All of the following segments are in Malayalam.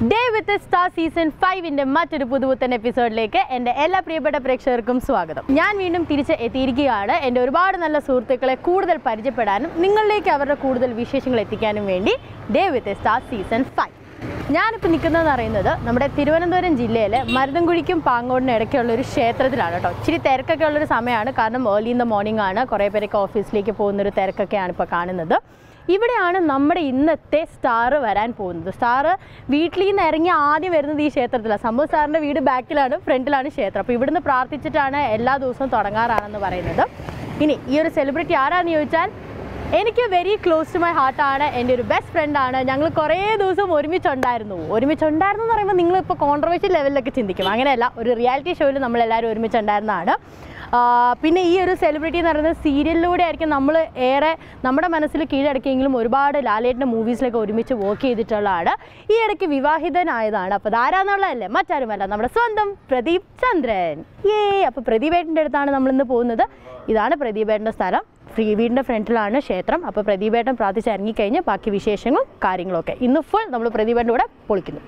ഡേ വിത്ത് സ്റ്റാർ സീസൺ ഫൈവിന്റെ മറ്റൊരു പുതുപുത്തൻ എപ്പിസോഡിലേക്ക് എൻ്റെ എല്ലാ പ്രിയപ്പെട്ട പ്രേക്ഷകർക്കും സ്വാഗതം ഞാൻ വീണ്ടും തിരിച്ച് എത്തിയിരിക്കുകയാണ് എൻ്റെ ഒരുപാട് നല്ല സുഹൃത്തുക്കളെ കൂടുതൽ പരിചയപ്പെടാനും നിങ്ങളിലേക്ക് അവരുടെ കൂടുതൽ വിശേഷങ്ങൾ എത്തിക്കാനും വേണ്ടി day with star season five ഞാനിപ്പോൾ നിൽക്കുന്നതെന്ന് പറയുന്നത് നമ്മുടെ തിരുവനന്തപുരം ജില്ലയിലെ മരുതൻകുഴിക്കും പാങ്ങോടിനും ഇടയ്ക്കുള്ള ഒരു ക്ഷേത്രത്തിലാണ് കേട്ടോ ഇച്ചിരി തിരക്കൊക്കെ ഉള്ളൊരു സമയമാണ് കാരണം ഏർലി ഇൻ ദ മോർണിംഗ് ആണ് കുറേ പേരൊക്കെ ഓഫീസിലേക്ക് പോകുന്നൊരു തിരക്കൊക്കെയാണ് ഇപ്പോൾ കാണുന്നത് ഇവിടെയാണ് നമ്മുടെ ഇന്നത്തെ സ്റ്റാർ വരാൻ പോകുന്നത് സ്റ്റാർ വീട്ടിൽ നിന്ന് ഇറങ്ങി ആദ്യം വരുന്നത് ഈ ക്ഷേത്രത്തിലാണ് സംഭവം സാറിൻ്റെ വീട് ബാക്കിലാണ് ഫ്രണ്ടിലാണ് ക്ഷേത്രം അപ്പോൾ ഇവിടുന്ന് പ്രാർത്ഥിച്ചിട്ടാണ് എല്ലാ ദിവസവും തുടങ്ങാറാണെന്ന് പറയുന്നത് ഇനി ഈ ഒരു സെലിബ്രിറ്റി ആരാന്ന് ചോദിച്ചാൽ എനിക്ക് വെരി ക്ലോസ് ടു മൈ ഹാർട്ടാണ് എൻ്റെ ഒരു ബെസ്റ്റ് ഫ്രണ്ടാണ് ഞങ്ങൾ കുറേ ദിവസം ഒരുമിച്ചുണ്ടായിരുന്നു ഒരുമിച്ചുണ്ടായിരുന്നു എന്ന് പറയുമ്പോൾ നിങ്ങളിപ്പോൾ കോൺട്രവേഴ്ഷ്യൽ ലെവലിലൊക്കെ ചിന്തിക്കും അങ്ങനെയല്ല ഒരു റിയാലിറ്റി ഷോയിൽ നമ്മളെല്ലാവരും ഒരുമിച്ചുണ്ടായിരുന്നതാണ് ആ, പിന്നെ ഈ ഒരു സെലിബ്രിറ്റി എന്ന് പറയുന്നത് സീരിയലിലൂടെ ആയിരിക്കും നമ്മൾ ഏറെ നമ്മുടെ മനസ്സിൽ കീഴടക്കിയെങ്കിലും ഒരുപാട് ലാലേട്ടൻ്റെ മൂവീസിലൊക്കെ ഒരുമിച്ച് വർക്ക് ചെയ്തിട്ടുള്ളതാണ് ഈ ഇടയ്ക്ക് വിവാഹിതനായതാണ് അപ്പോൾ ഇതാരാന്നുള്ളതല്ലേ മറ്റാരുമല്ല നമ്മുടെ സ്വന്തം പ്രദീപ് ചന്ദ്രൻ ഏ അപ്പോൾ പ്രദീപേട്ടൻ്റെ അടുത്താണ് നമ്മളിന്ന് പോകുന്നത് ഇതാണ് പ്രദീപേട്ടൻ്റെ സ്ഥലം ഫ്രീ വീടിൻ്റെ ഫ്രണ്ടിലാണ് ക്ഷേത്രം അപ്പോൾ പ്രദീപേട്ടൻ പ്രാർത്ഥിച്ച് ഇറങ്ങിക്കഴിഞ്ഞ് ബാക്കി വിശേഷങ്ങളും കാര്യങ്ങളൊക്കെ ഇന്ന് ഫുൾ നമ്മൾ പ്രദീപേട്ടൻ്റെ കൂടെ പൊളിക്കുന്നു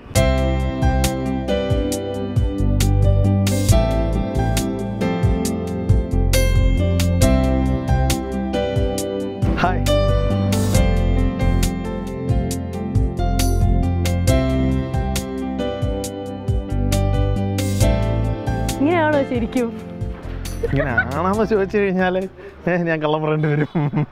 ഹായ് ഇങ്ങനെയാണോ ശരിക്കും ഇങ്ങനെ ആണാന്ന് ചോദിച്ചു കഴിഞ്ഞാല് ഏ, ഞാൻ കള്ളം പറയേണ്ടി വരും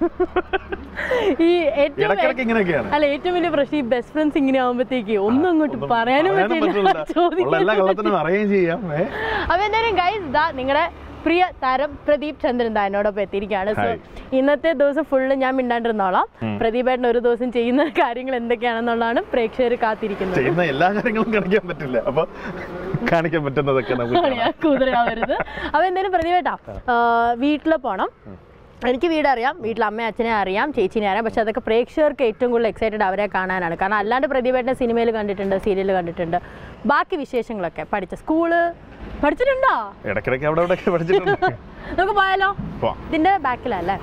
ഈ ഏറ്റവും ഇടയ്ക്കിടയ്ക്ക് ഇങ്ങനെയൊക്കെയാണ് അല്ല ഏറ്റവും വലിയ പ്രശ്നം ഈ ബെസ്റ്റ് ഫ്രണ്ട്സ് ഇങ്ങനെ ആകുമ്പോഴത്തേക്ക് ഒന്നും അങ്ങോട്ട് പറയാനും പറയാനും പറ്റില്ല പറ്റില്ല. ഉള്ള എല്ലാ ചോദിക്കാനും കള്ളത്തിനും അറിയുകയും ചെയ്യാം ഏ അപ്പൊ എന്തായാലും ഗൈസ് ഇതാ നിങ്ങളുടെ പ്രിയ താരം പ്രദീപ് ചന്ദ്രൻ ദാ എന്നോടൊപ്പം എത്തിയിരിക്കുകയാണ് സോ Hi. ഇന്നത്തെ ദിവസം ഫുള്ള് ഞാൻ മിണ്ടാണ്ടിരുന്നോളാം ഉം. പ്രദീപേട്ടൻ ഒരു ദിവസം ചെയ്യുന്ന കാര്യങ്ങൾ എന്തൊക്കെയാണെന്നുള്ളതാണ് പ്രേക്ഷകർ കാത്തിരിക്കുന്നത് ചെയ്യുന്ന എല്ലാ കാര്യങ്ങളും കാണിക്കാൻ പറ്റില്ല അപ്പൊ കാണിക്കാൻ പറ്റുന്നതൊക്കെ നമുക്ക് ആണ് ഞാൻ കുതിരയാവരുത് അപ്പൊ എന്തായാലും പ്രതിവേട്ടാ വീട്ടിൽ പോണം എനിക്ക് വീടറിയാം വീട്ടിൽ അമ്മയും അച്ഛനെ അറിയാം ചേച്ചീനെ അറിയാം പക്ഷെ അതൊക്കെ പ്രേക്ഷകർക്ക് ഏറ്റവും കൂടുതൽ എക്സൈറ്റഡ് അവരെ കാണാനാണ് കാരണം അല്ലാണ്ട് പ്രതിഭേട്ടനെ സിനിമയിൽ കണ്ടിട്ടുണ്ട് സീരിയൽ കണ്ടിട്ടുണ്ട് ബാക്കി വിശേഷങ്ങളൊക്കെ പഠിച്ച സ്കൂള് പഠിച്ചിട്ടുണ്ടോ ഇടയ്ക്കിടയ്ക്ക് അവിടെ ഇവിടെ പഠിച്ചിട്ടുണ്ട് നമുക്ക് പോയാലോ പോവാം. ഇതിന്റെ ബാക്കിലല്ലേ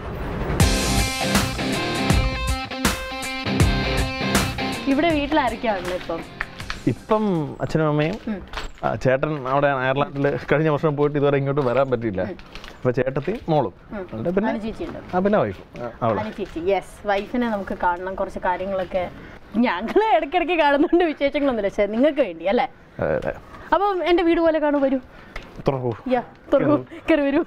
ഇവിടെ വീട്ടിലായിരിക്കാണല്ലോ ഇപ്പം ഇപ്പം അച്ഛനും അമ്മയും ആ, ചേട്ടൻ അവിടെ അയർലാൻഡിൽ കഴിഞ്ഞ വർഷം പോയിട്ട് ഇതുവരെ ഇങ്ങോട്ട് വരാൻ പറ്റിയില്ല അപ്പൊ ചേട്ടത്തി മോളും ഉണ്ട് പിന്നെ അനു ചേച്ചിയുണ്ട് ആ പിന്നെ വൈഫും അവളെ അനു ചേച്ചി യെസ് വൈഫിനെ നമുക്ക് കാണണം കുറച്ച് കാര്യങ്ങളൊക്കെ ഞങ്ങൾ ഇടയ്ക്കിടയ്ക്ക് കാണുന്നുണ്ട് വിശേഷങ്ങളൊന്നുമില്ല പക്ഷേ നിങ്ങൾക്ക് വേണ്ടി അല്ലേ അതെ, അതെ. അപ്പം എൻ്റെ വീട് പോലെ കാണൂ വരൂ തുറക്കൂ യാ തുറക്കൂ കയറി വരൂ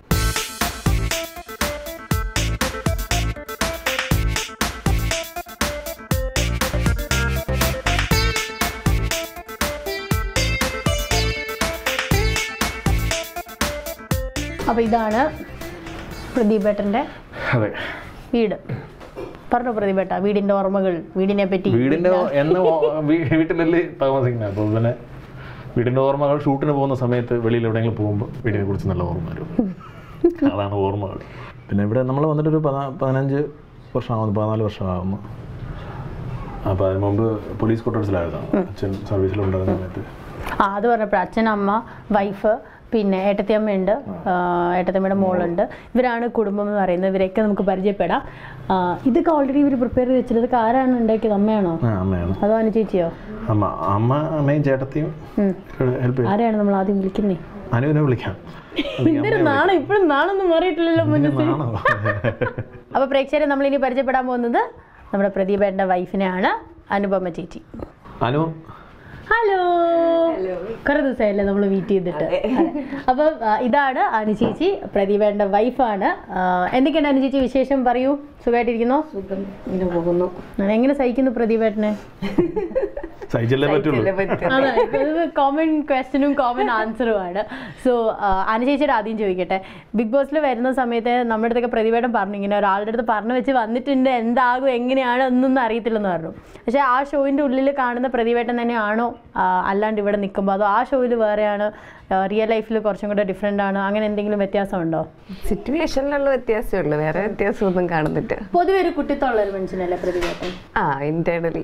അപ്പോൾ ഇതാണ് പ്രദീപേട്ടൻ്റെ അതെ വീട് പറഞ്ഞോ പ്രദീപേട്ട വീടിൻ്റെ ഓർമ്മകൾ വീടിനെ പറ്റി വീടിന്റെ എന്ന് വീട്ടിലല്ലേ താമസിക്കുന്നത് അപ്പോൾ പിന്നെ വീടിന്റെ ഓർമ്മകൾ ഷൂട്ടിന് പോകുന്ന സമയത്ത് വെളിയിൽ എവിടെയെങ്കിലും പോകുമ്പോൾ വീടിനെ കുറിച്ച് നല്ല ഓർമ്മ വരും അതാണ് ഓർമ്മകൾ പിന്നെ ഇവിടെ നമ്മൾ വന്നിട്ടൊരു പതിനാ- പതിനഞ്ച് വർഷമാകുന്നു പതിനാല് വർഷമാകുന്നു അപ്പോൾ അതിന് മുമ്പ് പോലീസ് ക്വാർട്ടേഴ്സിലായിരുന്നു അച്ഛൻ സർവീസിലുണ്ടായിരുന്ന സമയത്ത് ആ അത് പറഞ്ഞപ്പോൾ അച്ഛൻ അമ്മ വൈഫ് പിന്നെ ഏട്ടത്തിയമ്മയുണ്ട് ആ, ഏട്ടത്തിയമ്മയുടെ മോളുണ്ട് ഇവരാണ് കുടുംബം എന്ന് പറയുന്നത് ഇവരെയൊക്കെ നമുക്ക് പരിചയപ്പെടാം ആ, ഇതൊക്കെ ഓൾറെഡി ഇവർ പ്രിപ്പയർ ചെയ്ത് വെച്ചിട്ട് ഇതൊക്കെ ആരാണ് ഉണ്ടാക്കിയത് അമ്മയാണോ ആ അമ്മയാണ് അതോ അനു ചേച്ചിയോ അമ്മ അമ്മ അമ്മയും ചേട്ടത്തിയും ഉം. ഹെൽപ്പ് ചെയ്യും ആരെയാണ് നമ്മൾ ആദ്യം വിളിക്കുന്നേ അനുവിനെ വിളിക്കാം എന്തൊരു നാണം ഇപ്പോഴും നാണൊന്നും മാറിയിട്ടില്ലല്ലോ മനസ്സിൽ ആണോ അപ്പോൾ പ്രേക്ഷകരെ നമ്മൾ ഇനി പരിചയപ്പെടാൻ പോകുന്നത് നമ്മുടെ പ്രദീപേട്ടൻ്റെ വൈഫിനെയാണ് അനുപമ ചേച്ചി അനു ഹലോ കുറെ ദിവസമായില്ലേ നമ്മൾ മീറ്റ് ചെയ്തിട്ട് അതെ. അപ്പം ആ, ഇതാണ് അനു ചേച്ചി പ്രദീപേട്ടൻ്റെ വൈഫാണ് ആ, എന്തൊക്കെയാണ് അനു ചേച്ചി വിശേഷം പറയൂ സുഖമായിട്ടിരിക്കുന്നോ ഇങ്ങനെ പോകുന്നു എങ്ങനെ സഹിക്കുന്നു പ്രദീപേട്ടനെ സഹിച്ചല്ലേ പറ്റുള്ളൂ അതെ ഇത് കോമൺ ക്വസ്റ്റ്യനും കോമൺ ആൻസറുമാണ് സോ അനു ചേച്ചിയുടെ ആദ്യം ചോദിക്കട്ടെ ബിഗ് ബോസിൽ വരുന്ന സമയത്ത് നമ്മുടെ അടുത്തൊക്കെ പ്രതിഭേട്ടം പറഞ്ഞു ഇങ്ങനെ ഒരാളുടെ അടുത്ത് പറഞ്ഞു വെച്ച് വന്നിട്ടുണ്ട് എന്താകും എങ്ങനെയാണ് എന്നൊന്നും അറിയത്തില്ലെന്ന് പറഞ്ഞു പക്ഷേ ആ ഷോയിൻ്റെ ഉള്ളിൽ കാണുന്ന പ്രതിഭേട്ടൻ തന്നെയാണോ ആ, അല്ലാണ്ട് ഇവിടെ നിൽക്കുമ്പോൾ അതോ ആ ഷോയിൽ വേറെയാണ് റിയൽ ലൈഫിൽ കുറച്ചും കൂടെ ഡിഫറെൻ്റ് ആണ് അങ്ങനെ എന്തെങ്കിലും വ്യത്യാസമുണ്ടോ സിറ്റുവേഷനിലുള്ള വ്യത്യാസമേ ഉള്ളൂ വേറെ വ്യത്യാസമൊന്നും കാണുന്നില്ല പൊതുവെ ഒരു കുട്ടിത്തമുള്ള ഒരു മനുഷ്യനല്ലേ പ്രതിഭേട്ടൻ ആ ഇന്റേണലി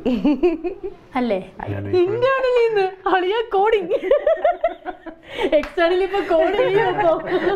അല്ലേ ഞാൻ ഇന്റേണലിന്ന് അളിയ കോഡിങ് എക്സ്റ്റേണലി ഇപ്പൊ കോഡ് ചെയ്യോ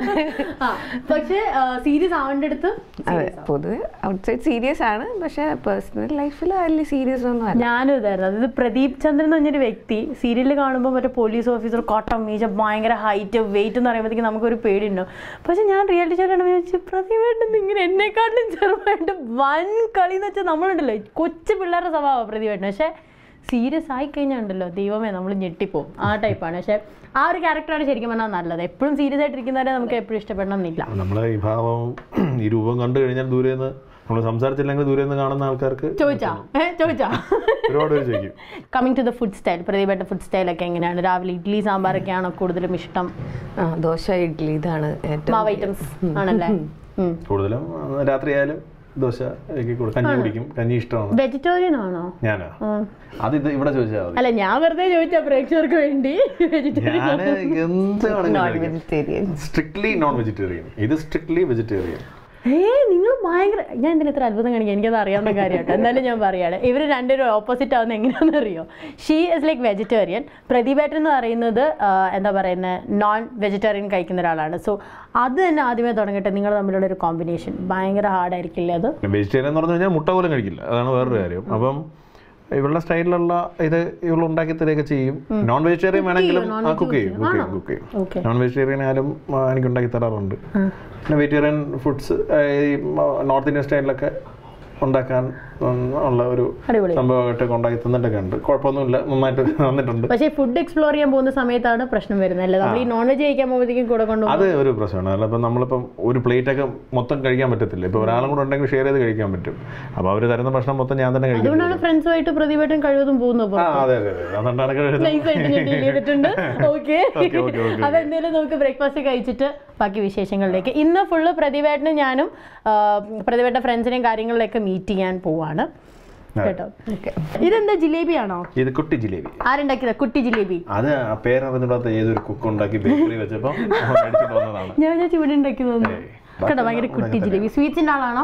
ആ പക്ഷേ സീരിയസ് ആവേണ്ട അടുത്ത് അതെ പൊതുവെ ഔട്ട്സൈഡ് സീരിയസ് ആണ് പക്ഷെ പേഴ്സണൽ ലൈഫിൽ വലിയ സീരിയസ് ഒന്നും അല്ല ഞാനും ഇതായിരുന്നു അതായത് പ്രദീപ് ചന്ദ്രൻ എന്ന് പറഞ്ഞൊരു വ്യക്തി സീരിയലിൽ കാണുമ്പോൾ മറ്റേ പോലീസ് ഓഫീസർ കോട്ടം മീശ ഭയങ്കര ഹൈറ്റ് വെയിറ്റ് എന്ന് പറയുമ്പോഴത്തേക്ക് നമുക്കൊരു പേടിയുണ്ടാവും പക്ഷെ ഞാൻ റിയാലിറ്റി ഷോ കാണുമ്പോൾ വിചാരിച്ചു പ്രതിഭേട്ടൻ ഇങ്ങനെ എന്നെക്കാട്ടിലും ചെറുതായിട്ട് വൻ കളി എന്ന് വെച്ചാൽ നമ്മളുണ്ടല്ലോ കൊച്ചു പിള്ളേരുടെ സ്വഭാവമാണ് പ്രതിഭേട്ടൻ പക്ഷേ സീരിയസ് ആയി കഴിഞ്ഞാൽ ഉണ്ടല്ലോ ദൈവമേ നമ്മൾ ഞെട്ടിപ്പോവും ആ ടൈപ്പാണ് പക്ഷെ ആ ഒരു ക്യാരക്ടറാണ് ശരിക്കും പറഞ്ഞാൽ നല്ലത് എപ്പോഴും സീരിയസ് ആയിട്ടിരിക്കുന്നവരെ നമുക്ക് എപ്പോഴും ഇഷ്ടപ്പെടണം എന്നില്ല നമ്മളെ ഈ ഭാവം ഈ രൂപം കണ്ടു കഴിഞ്ഞാൽ ദൂരെ നിന്ന് നമ്മൾ സംസാരിച്ചില്ലെങ്കിൽ ദൂരെ നിന്ന് കാണുന്ന ആൾക്കാർക്ക് ചോദിച്ചാ ഏ ചോദിച്ചാ ഒരുപാട് പേര് ചോദിക്കും coming to the food style പ്രതിഭയുടെ ഫുഡ് സ്റ്റൈലൊക്കെ എങ്ങനെയാണ് രാവിലെ ഇഡ്ഡലി സാമ്പാറൊക്കെയാണോ കൂടുതലും ഇഷ്ടം ആ ദോശ ഇഡ്ഡലി ഇതാണ് ഏറ്റവും മാവ് ഐറ്റംസ് ആണല്ലേ കൂടുതലും ആ, രാത്രിയായാലും ദോശ ഒക്കെ കൊടുക്കും കഞ്ഞി കുടിക്കും കഞ്ഞി ഇഷ്ടമാണ് വെജിറ്റേറിയൻ ആണോ ഞാനാ ഉം. അത് ഇത് ഇവിടെ ചോദിച്ചാൽ മതി അല്ല ഞാൻ വെറുതെ ചോദിച്ച പ്രേക്ഷകർക്ക് വേണ്ടി വെജിറ്റേറിയൻ ഞാൻ എന്ത് non vegetarian strictly non vegetarian ഇത് സ്ട്രിക്ട്ലി വെജിറ്റേറിയൻ ഏ നിങ്ങൾ ഭയങ്കര ഞാൻ എന്തിനാ ഇത്ര അത്ഭുതം കാണിക്കുക എനിക്കത് അറിയാവുന്ന കാര്യമാട്ടോ എന്തായാലും ഞാൻ പറയാണ് ഇവർ രണ്ടുപേരും ഓപ്പോസിറ്റ് ആവുന്ന എങ്ങനെയാണെന്ന് അറിയോ ഷീ ഇസ് ലൈക്ക് വെജിറ്റേറിയൻ പ്രതിഭേട്ടൻ എന്ന് പറയുന്നത് ആ, എന്താ പറയുന്നത് നോൺ വെജിറ്റേറിയൻ കഴിക്കുന്ന ഒരാളാണ് സോ അത് തന്നെ ആദ്യമേ തുടങ്ങട്ടെ നിങ്ങൾ തമ്മിലുള്ള ഒരു കോമ്പിനേഷൻ ഭയങ്കര ഹാർഡായിരിക്കില്ലേ അത് വെജിറ്റേറിയൻ എന്ന് പറഞ്ഞു കഴിഞ്ഞാൽ മുട്ട പോലും കഴിക്കില്ല അതാണ് വേറൊരു കാര്യം അപ്പം ഇവളുടെ സ്റ്റൈലിലുള്ള ഇത് ഇവൾ ഉണ്ടാക്കി തരികയൊക്കെ ചെയ്യും നോൺ വെജിറ്റേറിയൻ വേണമെങ്കിലും കുക്ക് ചെയ്യും കുക്ക് ചെയ്യും കുക്ക് ചെയ്യും ഓക്കെ നോൺ വെജിറ്റേറിയൻ ആയാലും ആ, എനിക്ക് ഉണ്ടാക്കി തരാറുണ്ട് പിന്നെ വെജിറ്റേറിയൻ ഫുഡ്സ് ഈ നോർത്ത് ഇന്ത്യൻ സ്റ്റൈലിലൊക്കെ ഉണ്ടാക്കാൻ ഉം, ഉള്ള ഒരു അടിപൊളി സംഭവമായിട്ടൊക്കെ ഉണ്ടാക്കി തന്നിട്ടൊക്കെ ഉണ്ട് കുഴപ്പമൊന്നുമില്ല നന്നായിട്ട് വന്നിട്ടുണ്ട് പക്ഷേ ഫുഡ് എക്സ്പ്ലോർ ചെയ്യാൻ പോകുന്ന സമയത്താണ് പ്രശ്നം വരുന്നത് അല്ലേ നമ്മൾ ഈ നോൺ വെജ് കഴിക്കാൻ പോകുമ്പോഴത്തേക്കും കൂടെ കൊണ്ടുപോകും അത് ഒരു പ്രശ്നമാണ് അല്ല ഇപ്പം നമ്മളിപ്പം ഒരു പ്ലേറ്റ് ഒക്കെ മൊത്തം കഴിക്കാൻ പറ്റത്തില്ല ഇപ്പൊ ഒരാളും കൂടെ ഉണ്ടെങ്കിൽ ഷെയർ ചെയ്ത് കഴിക്കാൻ പറ്റും അപ്പോൾ അവർ തരുന്ന ഭക്ഷണം മൊത്തം ഞാൻ തന്നെ കഴിക്കും അതുകൊണ്ടാണ് ഫ്രണ്ട്സുമായിട്ട് പ്രതിഭട്ടൻ കഴിവതും പോകുന്നത് ആ അതെ അതെ അതെ അതുകൊണ്ടാണ് കഴിയുന്നത് നൈസ് ആയിട്ട് ഞാൻ ഡീൽ ചെയ്തിട്ടുണ്ട് ഓക്കെ Okay, okay, okay, അപ്പൊ എന്തായാലും നമുക്ക് ബ്രേക്ക്ഫാസ്റ്റ് കഴിച്ചിട്ട് ബാക്കി വിശേഷങ്ങളിലേക്ക് ഇന്ന് ഫുള്ള് പ്രതിഭേട്ടനും ഞാനും ആ, പ്രതിഭേട്ട ഫ്രണ്ട്സിനെയും കാര്യങ്ങളിലൊക്കെ മീറ്റ് ചെയ്യാൻ പോവാണ് കേട്ടോ ഇതെന്താ ജിലേബിയാണോ ഇത് കുട്ടി ജിലേബി ആരുണ്ടാക്കിയതാ കുട്ടി ജിലേബി അത് ആ പേരറിഞ്ഞിടാത്ത ഏതൊരു കുക്ക് ഉണ്ടാക്കി ബേക്കറി വെച്ചപ്പോൾ മേടിച്ചിട്ട് വന്നതാണ് ഞാൻ വിചാരിച്ചു ഇവിടെ ഉണ്ടാക്കി തോന്നുന്നു ഏയ്, കേട്ടോ ഭയങ്കര ബാക്കിയെല്ലാം കുട്ടി ജിലേബി സ്വീറ്റ്സിന്റെ ആളാണോ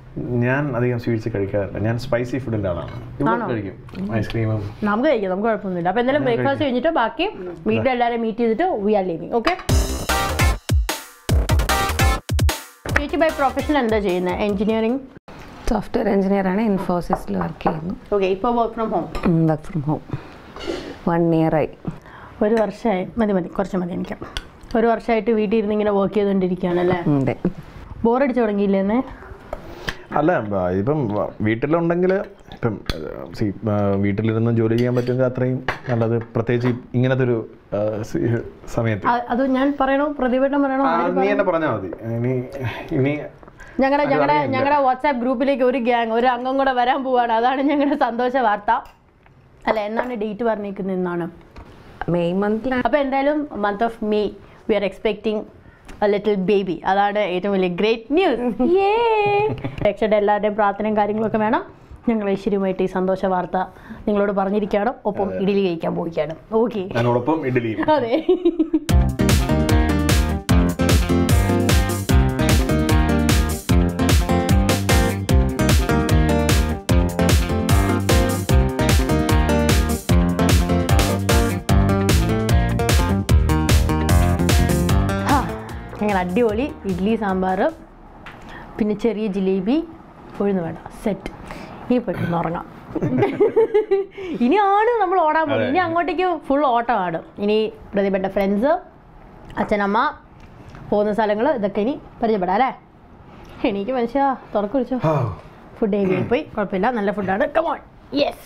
ഞാൻ അധികം സ്വീറ്റ്സ് കഴിക്കാറില്ല ഞാൻ സ്പൈസി ഫുഡിന്റെ ആളാണ് ഇവിടെ കഴിക്കും ഐസ്ക്രീമും നമുക്ക് കഴിക്കാം നമുക്ക് കുഴപ്പമൊന്നുമില്ല അപ്പൊ എന്തായാലും ബ്രേക്ക്ഫാസ്റ്റ് കഴിഞ്ഞിട്ട് ബാക്കി വീട്ടിലെല്ലാവരും മീറ്റ് ചെയ്തിട്ട് വി ആർ ലിവിങ് ഓക്കെ ചേച്ചി ബൈ പ്രൊഫഷൻ എന്താ ചെയ്യുന്നത് എഞ്ചിനീയറിംഗ് സോഫ്റ്റ്വെയർ എഞ്ചിനീയർ ആണ് ഇൻഫോസിസിൽ വർക്ക് ചെയ്യുന്നു ഓക്കെ ഇപ്പോൾ work from home work from home one year ആയി ഒരു വർഷമായി മതി മതി കുറച്ച് മതി എനിക്ക് ഒരു വർഷമായിട്ട് വീട്ടിൽ ഇരുന്ന് ഇങ്ങനെ വർക്ക് ചെയ്തുകൊണ്ടിരിക്കുകയാണ് അല്ലേ അതെ ബോറടിച്ച് തുടങ്ങിയില്ലേന്ന് അല്ല ബ- ഇപ്പം വ- വീട്ടിലുണ്ടെങ്കിൽ ഇപ്പം സി വീട്ടിലിരുന്ന് ജോലി ചെയ്യാൻ പറ്റുമെങ്കിൽ അത്രയും നല്ലത് പ്രത്യേകിച്ച് ഈ ഇങ്ങനത്തെ ഒരു ആ, സി- സമയത്ത് അ- അത് ഞാൻ പറയണോ പ്രതിഭട്ടം പറയണോ ആ, നീ എന്നെ പറഞ്ഞാൽ മതി ഇനി ഇനി ഞങ്ങളുടെ ഞങ്ങളുടെ ഞങ്ങളുടെ വാട്സാപ്പ് ഗ്രൂപ്പിലേക്ക് ഒരു ഗ്യാങ് ഒരു അംഗം കൂടെ വരാൻ പോവാണ് അതാണ് ഞങ്ങളുടെ സന്തോഷ വാർത്ത അല്ല എന്നാണ് ഡേറ്റ് പറഞ്ഞിരിക്കുന്നത് എന്നാണ് മെയ് മന്തിലാണ് അപ്പോൾ എന്തായാലും month of May we are expecting a little baby അതാണ് ഏറ്റവും വലിയ ഗ്രേറ്റ് ന്യൂസ് രക്ഷയുടെ എല്ലാവരുടെയും പ്രാർത്ഥനയും കാര്യങ്ങളൊക്കെ വേണം ഞങ്ങൾ ഐശ്വര്യമായിട്ട് ഈ സന്തോഷ വാർത്ത നിങ്ങളോട് പറഞ്ഞിരിക്കുകയാണ് ഒപ്പം ഇഡലി കഴിക്കാൻ പോവുകയാണ് ഓക്കെ അതിനോടൊപ്പം ഇഡ്ഡലിയും അതെ ഹാ, അങ്ങനെ അടിപൊളി ഇഡ്ഡലി സാമ്പാർ പിന്നെ ചെറിയ ജിലേബി ഉഴുന്ന് വേണ്ട സെറ്റ് ഇനി പോയിട്ട് ഉറങ്ങാം ഇനിയാണ് നമ്മൾ ഓടാൻ പോകുന്നത് ഇനി അങ്ങോട്ടേക്ക് ഫുൾ ഓട്ടമാണ് ഇനി പ്രതിഭയുടെ ഫ്രണ്ട്സ് അച്ഛനമ്മ പോകുന്ന സ്ഥലങ്ങൾ ഇതൊക്കെ ഇനി പരിചയപ്പെടാം അല്ലേ എനിക്ക് മനുഷ്യ തുറക്കു വിളിച്ചോ ഫുഡ് ഹെവി പോയി കുഴപ്പമില്ല നല്ല ഫുഡാണ് കമോൺ യെസ്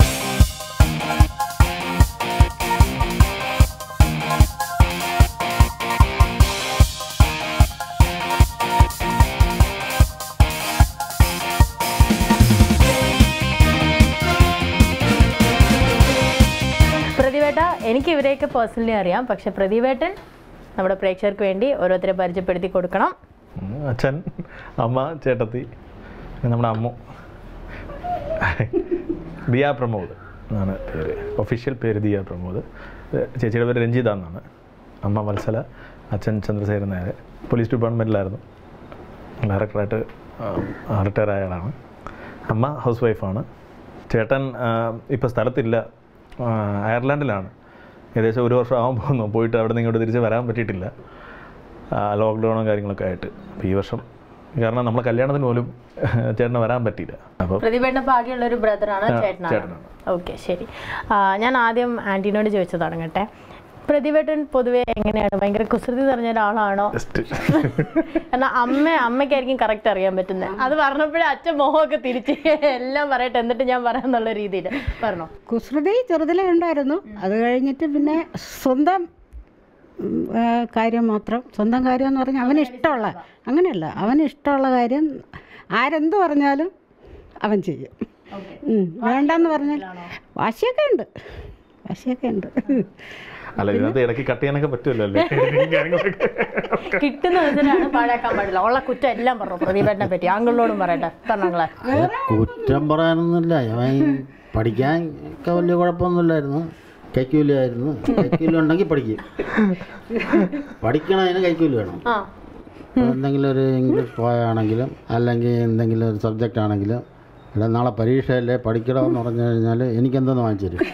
പ്രതിവേട്ട എനിക്ക് ഇവരെയൊക്കെ പേഴ്സണലി അറിയാം പക്ഷെ പ്രതിവേട്ടൻ നമ്മുടെ പ്രേക്ഷകർക്ക് വേണ്ടി ഓരോരുത്തരെ പരിചയപ്പെടുത്തി കൊടുക്കണം ഉം, അച്ഛൻ അമ്മ ചേട്ടത്തി പിന്നെ നമ്മുടെ അമ്മു ദിയ പ്രമോദ് എന്നാണ് പേര് ഒഫീഷ്യൽ പേര് ദിയ പ്രമോദ് ഏഹ് ചേച്ചിയുടെ പേര് രഞ്ജിത എന്നാണ് അമ്മ വത്സല അച്ഛൻ ചന്ദ്രശേഖരൻ നായർ പോലീസ് ഡിപ്പാർട്ട്മെൻറ്റിലായിരുന്നു ഡയറക്ടറായിട്ട് റിട്ടയർ ആയ ആളാണ് അമ്മ ഹൗസ് വൈഫാണ് ചേട്ടൻ ഇപ്പോൾ സ്ഥലത്തില്ല ആ, അയർലൻഡിലാണ് ഏകദേശം ഒരു വർഷം ആവാൻ പോകുന്നു പോയിട്ട് അവിടെ നിന്ന് ഇങ്ങോട്ട് തിരിച്ച് വരാൻ പറ്റിയിട്ടില്ല ലോക്ക്ഡൗണും കാര്യങ്ങളൊക്കെ ആയിട്ട് അപ്പോൾ ഈ വർഷം കാരണം നമ്മളെ കല്യാണത്തിന് പോലും ചേട്ടന് വരാൻ പറ്റിയില്ല അപ്പോൾ പ്രതിഭയുടെ ഭാഗ്യമുള്ള ഒരു ബ്രദറാണ് ആ, ചേട്ടനാണ് ചേട്ടനാണ്. ഓക്കെ ശരി ആ, ഞാൻ ആദ്യം ആൻറ്റീനോട് ചോദിച്ചു തുടങ്ങട്ടെ പ്രതിഭേട്ടൻ പൊതുവെ എങ്ങനെയാണ് ഭയങ്കര കുസൃതി നിറഞ്ഞ ഒരാളാണോ ജസ്റ്റ് കാരണം അമ്മ അമ്മയ്ക്കായിരിക്കും കറക്റ്റ് അറിയാൻ പറ്റുന്നത് അത് പറഞ്ഞപ്പോഴേ അച്ഛൻ മോഹമൊക്കെ തിരിച്ച് എല്ലാം പറയട്ടെ എന്നിട്ട് ഞാൻ പറയാന്നുള്ള രീതിയിൽ പറഞ്ഞോ കുസൃതി ചെറുതിലേ ഉണ്ടായിരുന്നു അത് കഴിഞ്ഞിട്ട് പിന്നെ സ്വന്തം ഉം, ആ, കാര്യം മാത്രം സ്വന്തം കാര്യം എന്ന് പറഞ്ഞാൽ അവന് ഇഷ്ടമുള്ള അങ്ങനെയല്ല അവന് ഇഷ്ടമുള്ള കാര്യം ആരെന്ത് പറഞ്ഞാലും അവൻ ചെയ്യും ഉം, വേണ്ടെന്ന് പറഞ്ഞാൽ വാശിയൊക്കെ ഉണ്ട് വാശിയൊക്കെ ഉണ്ട് അല്ല ഇതിനകത്ത് ഇടയ്ക്ക് കട്ട് ചെയ്യാനൊക്കെ പറ്റുമല്ലോ അല്ലേ കാര്യങ്ങളൊക്കെ കിട്ടുന്ന വിധത്തിലാണ് പാഴാക്കാൻ പാടില്ല ഉള്ള കുറ്റം എല്ലാം പറഞ്ഞു പ്രതിഭേട്ടനെ പറ്റി ആങ്കിളിനോടും പറയട്ടെ പറഞ്ഞങ്ങളെ കുറ്റം പറയാനൊന്നുമില്ല അവൻ പഠിക്കാൻ ഒക്കെ വലിയ കുഴപ്പമൊന്നുമില്ലായിരുന്നു കൈക്കൂലിയായിരുന്നു കൈക്കൂലി ഉണ്ടെങ്കിൽ പഠിക്കും പഠിക്കണതിന് കൈക്കൂലി വേണം ആ അപ്പോൾ എന്തെങ്കിലും ഒരു ഇംഗ്ലീഷ് പോയാണെങ്കിലും അല്ലെങ്കിൽ എന്തെങ്കിലും ഒരു സബ്ജക്റ്റ് ആണെങ്കിലും ഇവിടെ നാളെ പരീക്ഷയല്ലേ പഠിക്കണമെന്ന് പറഞ്ഞു കഴിഞ്ഞാൽ എനിക്കെന്തോന്ന് വാങ്ങിച്ചു തരും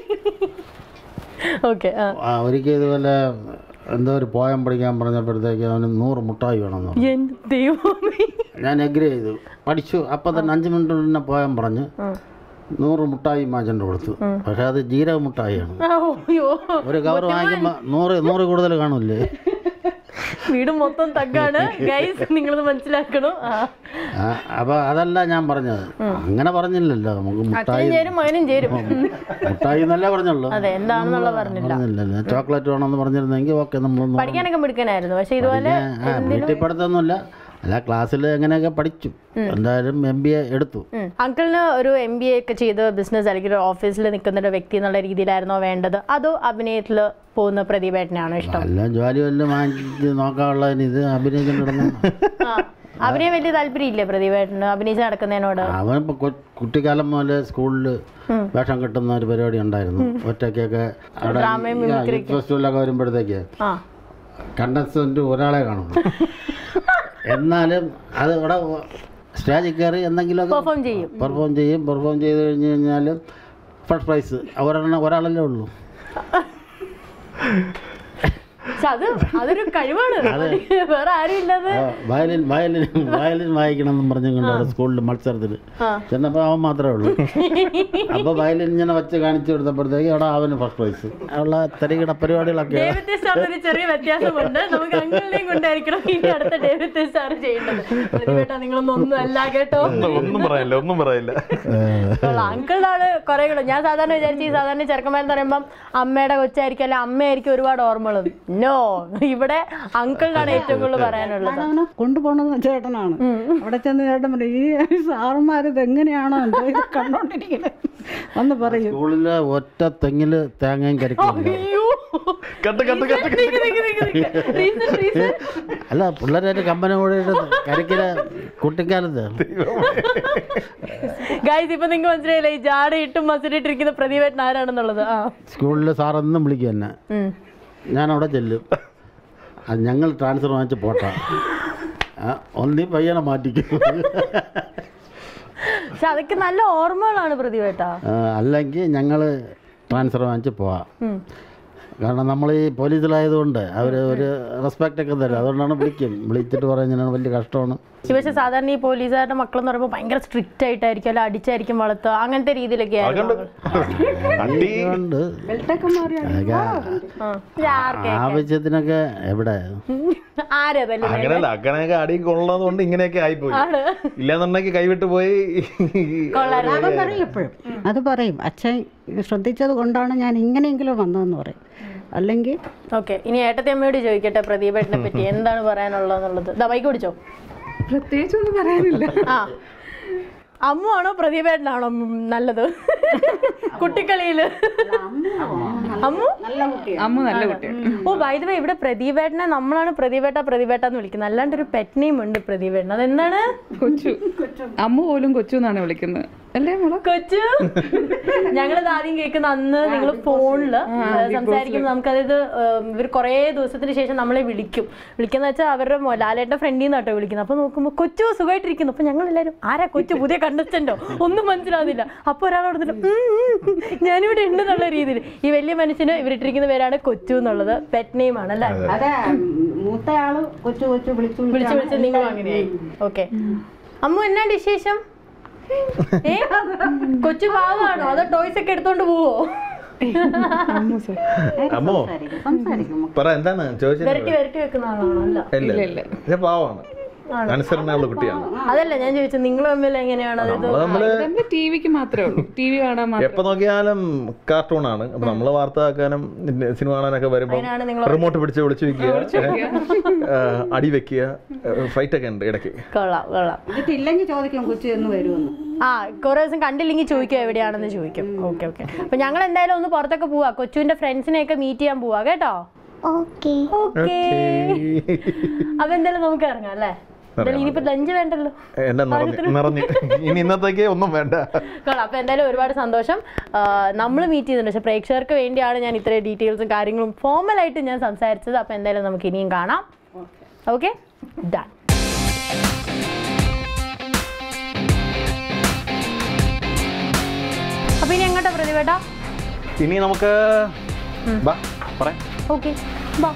ഓക്കെ ആ ആ, ഒരിക്കൽ ഇതുപോലെ എന്തോ ഒരു പോയം പഠിക്കാൻ പറഞ്ഞപ്പോഴത്തേക്ക് അവന് നൂറ് മുട്ടായി വേണമെന്ന് പറഞ്ഞു എന്റെ ദൈവമേ ഞാൻ എഗ്രി ചെയ്തു പഠിച്ചു അപ്പം തന്നെ അഞ്ച് മിനിറ്റ് തന്നെ പോയാൻ പറഞ്ഞു നൂറ് മുട്ടായി മാച്ചൻ്റെ കൊടുത്തു പക്ഷെ അത് ജീരക മുട്ടായിയാണ് ആ, അയ്യോ ഒരു കവർ വാങ്ങിക്കുമ്പോൾ നൂറ് നൂറ് കൂടുതൽ കാണില്ലേ വീട് മൊത്തം തഗ്ഗാണ് ഗൈസ് നിങ്ങളത് മനസ്സിലാക്കണം ആ ആ, അപ്പോൾ അതല്ല ഞാൻ പറഞ്ഞത് അങ്ങനെ പറഞ്ഞില്ലല്ലോ നമുക്ക് മുട്ടായി അച്ഛനും ചേരും മകനും ചേരും മുട്ടായി എന്നല്ലേ പറഞ്ഞുള്ളൂ അതെ എന്താണെന്നുള്ള പറഞ്ഞില്ല പറഞ്ഞില്ലല്ലോ ചോക്ലേറ്റ് വേണമെന്ന് പറഞ്ഞിരുന്നെങ്കിൽ ഓക്കെ നമ്മളൊന്ന് പഠിക്കാനൊക്കെ മിടുക്കനായിരുന്നു പക്ഷെ ഇതുപോലെ ആ വീട്ടിൽ പഠിത്തമൊന്നുമില്ല അല്ല ക്ലാസ്സിൽ എങ്ങനെയൊക്കെ പഠിച്ചു എന്തായാലും എം ബി എ എടുത്തു ഉം. അങ്കിളിന് ഒരു എം ബി എ ഒക്കെ ചെയ്ത് ബിസിനസ് അല്ലെങ്കിൽ ഒരു ഓഫീസിൽ നിൽക്കുന്ന ഒരു വ്യക്തി എന്നുള്ള രീതിയിലായിരുന്നോ വേണ്ടത് അതോ അഭിനയത്തിൽ പോകുന്ന പ്രതിഭേട്ടനാണോ ഇഷ്ടം എല്ലാം ജോലി വല്ലതും വാങ്ങിച്ച് നോക്കാനുള്ളതിന് ഇത് അഭിനയിച്ചിട്ടുണ്ടെന്ന് ആ അഭിനയം വലിയ താല്പര്യമില്ലേ പ്രതിഭേട്ടന് അഭിനയിച്ച് നടക്കുന്നതിനോട് അവൻ ഇപ്പോൾ കുട്ടിക്കാലം മുതൽ സ്കൂളിൽ വേഷം കിട്ടുന്ന ഒരു പരിപാടി ഉണ്ടായിരുന്നു ഒറ്റയ്ക്കൊക്കെ അവിടെ ഡ്രാമയും യൂത്ത് ഫെസ്റ്റിവലൊക്കെ വരുമ്പോഴത്തേക്ക് ആ കണ്ടസ്റ്റന്റ് ഒരാളെ കാണുള്ളൂ എന്നാലും അത് ഇവിടെ സ്റ്റേജിൽ കയറി എന്തെങ്കിലുമൊക്കെ പെർഫോം ചെയ്യും പെർഫോം ചെയ്യും പെർഫോം ചെയ്ത് കഴിഞ്ഞ് കഴിഞ്ഞാൽ ഫസ്റ്റ് പ്രൈസ് ഒരെണ്ണം ഒരാളല്ലേ ഉള്ളൂ പക്ഷെ അത് അതൊരു കഴിവാണ് വേറെ ആരും ഇല്ലാതെ ആ, വയലിൻ വയലിൻ വയലിൻ വായിക്കണം എന്നും പറഞ്ഞും കൊണ്ട് അവിടെ സ്കൂളിൽ മത്സരത്തിൽ ആ. ചെന്നപ്പോൾ അവൻ മാത്രമേ ഉള്ളൂ അപ്പോൾ വയലിൻ ഇങ്ങനെ വെച്ച് കാണിച്ചു കൊടുത്തപ്പോഴത്തേക്ക് അവിടെ അവന് ഫസ്റ്റ് പ്രൈസ് ഉള്ള തരികിട പരിപാടികളൊക്കെ ഡേവിഡ് സ്റ്റാറിന് ഒരു ചെറിയ വ്യത്യാസമുണ്ട് നമുക്ക് അങ്കിളിനെയും കൊണ്ടായിരിക്കണം ഇനി അടുത്ത ഡേവിഡ് സ്റ്റാർ ചെയ്യേണ്ടത് പ്രതിഭേട്ട നിങ്ങളൊന്നും ഒന്നും അല്ല കേട്ടോ ഒന്നും ഒന്നും പറയില്ല ഒന്നും പറയില്ല അങ്കിളിനാണ് കുറെ കൂടെ ഞാൻ സാധാരണ വിചാരിച്ചു ഈ സാധാരണ ചെറുക്കന്മാരെന്ന് പറയുമ്പം അമ്മയുടെ കൊച്ചായിരിക്കും അല്ലെ അമ്മയായിരിക്കും ഒരുപാട് ഓർമ്മകളും നോ ഇവിടെ അങ്കിളിനാണ് ഏറ്റവും കൂടുതൽ പറയാനുള്ളത് അവനെ കൊണ്ടുപോകണത് ചേട്ടനാണ് അവിടെ ചെന്ന് ചേട്ടൻ പറയും ഈ സാറുമാർ ഇത് എങ്ങനെയാണോ എന്തോ ഇത് കണ്ടോണ്ടിരിക്കുന്നത് ഒന്ന് പറയൂ സ്കൂളിലെ ഒറ്റ തെങ്ങിൽ തേങ്ങയും കരിക്കും അയ്യോ കട്ട് കട്ട് കട്ട് നിക്ക് നിക്ക് നിക്ക് നിക്ക്. Reason, reason. അല്ല പിള്ളേരായിട്ട് കമ്പനി കൂടിയിട്ട് കരിക്കില കുട്ടിക്കാലത്ത് ഗൈസ് ഇപ്പൊ നിങ്ങൾക്ക് മനസ്സിലായില്ലേ ഈ ജാട ഇട്ടും മസിലിട്ടിരിക്കുന്ന പ്രതിഭേട്ടൻ ആരാണെന്നുള്ളത് ആ സ്കൂളിൽ സാറെന്നും വിളിക്കും എന്നെ ഉം. ഞാൻ അവിടെ ചെല്ലും അത് ഞങ്ങൾ ട്രാൻസ്ഫർ വാങ്ങിച്ച് പോട്ടാ ആ, ഒന്നീ പയ്യനെ മാറ്റിക്കും പക്ഷെ അതൊക്കെ നല്ല ഓർമ്മകളാണ് പ്രതിഭേട്ട ആ, അല്ലെങ്കിൽ ഞങ്ങൾ ട്രാൻസ്ഫർ വാങ്ങിച്ച് പോവാം കാരണം നമ്മൾ ഈ പോലീസിലായതുകൊണ്ട് അവർ ഒരു റെസ്പെക്റ്റ് ഒക്കെ തരും അതുകൊണ്ടാണ് വിളിക്കും വിളിച്ചിട്ട് പറയുന്നത് വലിയ കഷ്ടമാണ് പക്ഷെ സാധാരണ ഈ പോലീസുകാരുടെ മക്കളെന്ന് പറയുമ്പോൾ ഭയങ്കര സ്ട്രിക്റ്റ് ആയിട്ടായിരിക്കും അല്ല അടിച്ചായിരിക്കും വളർത്തുക അങ്ങനത്തെ രീതിയിലൊക്കെ ആയിരുന്നു അടി അതുകൊണ്ട് ബെൽറ്റൊക്കെ മാറിയാൽ അതൊക്കെ ആ. ഇത് ആർക്കെ? ആവശ്യത്തിനൊക്കെ എവിടെ ആരാ തല്ലുന്നത്? അങ്ങനെയല്ല അങ്ങനെയൊക്കെ അടി കൊള്ളതുകൊണ്ട് ഇങ്ങനെയൊക്കെ ആയിപ്പോയി ആണ്. ഇല്ലാന്നുണ്ടെങ്കിൽ കൈവിട്ട് പോയി കൊള്ളായിരുന്നു. അത് പറയും എപ്പോഴും അത് പറയും അച്ഛൻ ശ്രദ്ധിച്ചത് കൊണ്ടാണ് ഞാൻ ഇങ്ങനെയെങ്കിലും വന്നതെന്ന് പറയും അല്ലെങ്കിൽ ഓക്കെ ഇനി ഏട്ടത്തി അമ്മയോട് ചോദിക്കട്ടെ പ്രദീപേട്ടനെ പറ്റി എന്താണ് പറയാനുള്ളതെന്നുള്ളത് ദാ ബൈക്ക് പിടിച്ചോ പ്രത്യേകിച്ചൊന്നും പറയാനില്ല ആ അമ്മു ആണോ പ്രദീപേട്ടനാണോ ഉം, നല്ലത് കുട്ടിക്കളിയില് അമ്മു അമ്മ നല്ല കുട്ടിയാണ് ഓ വൈദ്യുവ ഇവിടെ പ്രദീപേട്ടനെ നമ്മളാണ് പ്രദീപേട്ട പ്രദീപേട്ട എന്ന് വിളിക്കുന്നത് അല്ലാണ്ട് ഒരു പെറ്റ് നെയിം ഉണ്ട് പ്രദീപേട്ടൻ അതെന്താണ് കൊച്ചു അമ്മ പോലും കൊച്ചു എന്നാണ് വിളിക്കുന്നത് അല്ലേ മോളെ കൊച്ചു ഞങ്ങളിത് ആദ്യം കേൾക്കുന്ന അന്ന് നിങ്ങൾ ഫോണില് സംസാരിക്കുമ്പോൾ നമുക്കതായത് ഇവർ കുറേ ദിവസത്തിന് ശേഷം നമ്മളെ വിളിക്കും വിളിക്കുന്ന വെച്ചാൽ അവരുടെ മൊ- ലാലേട്ടൻ്റെ ഫ്രണ്ടിൽ നിന്ന് കേട്ടോ വിളിക്കുന്നത് അപ്പൊ നോക്കുമ്പോൾ കൊച്ചു സുഖമായിട്ടിരിക്കുന്നു അപ്പൊ ഞങ്ങൾ എല്ലാവരും ആരാ കൊച്ചു പുതിയ കണ്ടസ്റ്റന്റോ ഒന്നും മനസ്സിലാവുന്നില്ല അപ്പൊ ഒരാൾ അവിടെ ഞാനിവിടെ ഉണ്ട് എന്നുള്ള രീതിയിൽ ഈ വലിയ മനുഷ്യന് ഇവരിട്ടിരിക്കുന്ന പേരാണ് കൊച്ചു എന്നുള്ളത് പെറ്റ് നെയിം ആണ് അല്ലേ അതെ മൂത്തയാള് കൊച്ചു കൊച്ചു വിളിച്ചു വിളിച്ച് വിളിച്ച് നിങ്ങൾ അങ്ങനെയായി ഓക്കെ അമ്മു എന്നാണ്ട് വിശേഷം ഏ കൊച്ചു പാവാണോ അതോ ടോയ്സ് ഒക്കെ എടുത്തോണ്ട് പോവോ അമ്മോ സംസാരിക്കും പറ എന്താണ് ചോദിച്ചത് വരട്ടി വരട്ടി വെക്കുന്ന ആളാണോ അല്ല ഇല്ല ഇത് പാവമാണ് അനുസരണയുള്ള കുട്ടിയാണ് അതല്ല ഞാൻ ചോദിച്ചത് നിങ്ങൾ തമ്മിൽ എങ്ങനെയാണ് അതായത് നമ്മള് നമ്മള് നമ്മുടെ ടി വിക്ക് മാത്രമേ ഉള്ളൂ ടി വി കാണാൻ മാത്രം എപ്പോ നോക്കിയാലും കാർട്ടൂണാണ് അപ്പൊ നമ്മള് വാർത്ത ആക്കാനും സിനിമ കാണാനൊക്കെ വരുമ്പോ അതിനാണ് നിങ്ങൾ റിമോട്ട് പിടിച്ച് വിളിച്ചു വെക്കുക ഏഹ്, അടി വെക്കുക ഫൈറ്റ് ഒക്കെ ഉണ്ട് ഇടയ്ക്ക് കൊള്ളാം കൊള്ളാം ഇതിട്ടില്ലെങ്കിൽ ചോദിക്കും കൊച്ചു എന്ന് വരുമെന്ന് ആ കുറെ ദിവസം കണ്ടില്ലെങ്കിൽ ചോദിക്കും എവിടെയാണെന്ന് ചോദിക്കും ഓക്കെ ഓക്കെ അപ്പൊ ഞങ്ങൾ എന്തായാലും ഒന്ന് പുറത്തൊക്കെ പോവാ കൊച്ചുവിന്റെ ഫ്രണ്ട്സിനെയൊക്കെ മീറ്റ് ചെയ്യാൻ പോവാ കേട്ടോ ഓക്കെ അപ്പൊ എന്തായാലും നമുക്ക് ഇറങ്ങാം അല്ലേ എന്തായാലും ഇനിയിപ്പോ ലഞ്ച് വേണ്ടല്ലോ എന്നെ നിറഞ്ഞ് നിറഞ്ഞ് ഇനി ഇന്നത്തേക്ക് ഒന്നും വേണ്ട കൊള്ളാം അപ്പൊ എന്തായാലും ഒരുപാട് സന്തോഷം നമ്മൾ മീറ്റ് ചെയ്തിട്ടുണ്ട് പക്ഷെ പ്രേക്ഷകർക്ക് വേണ്ടിയാണ് ഞാൻ ഇത്രയും ഡീറ്റെയിൽസും കാര്യങ്ങളും ഫോർമലായിട്ട് ഞാൻ സംസാരിച്ചത് അപ്പൊ എന്തായാലും നമുക്ക് ഇനിയും കാണാം ഓക്കെ ഡൺ അപ്പൊ ഇനി എങ്ങോട്ടാ പ്രതിവേട്ട ഇനി നമുക്ക് ബാ പറയാം ഓക്കെ ബാ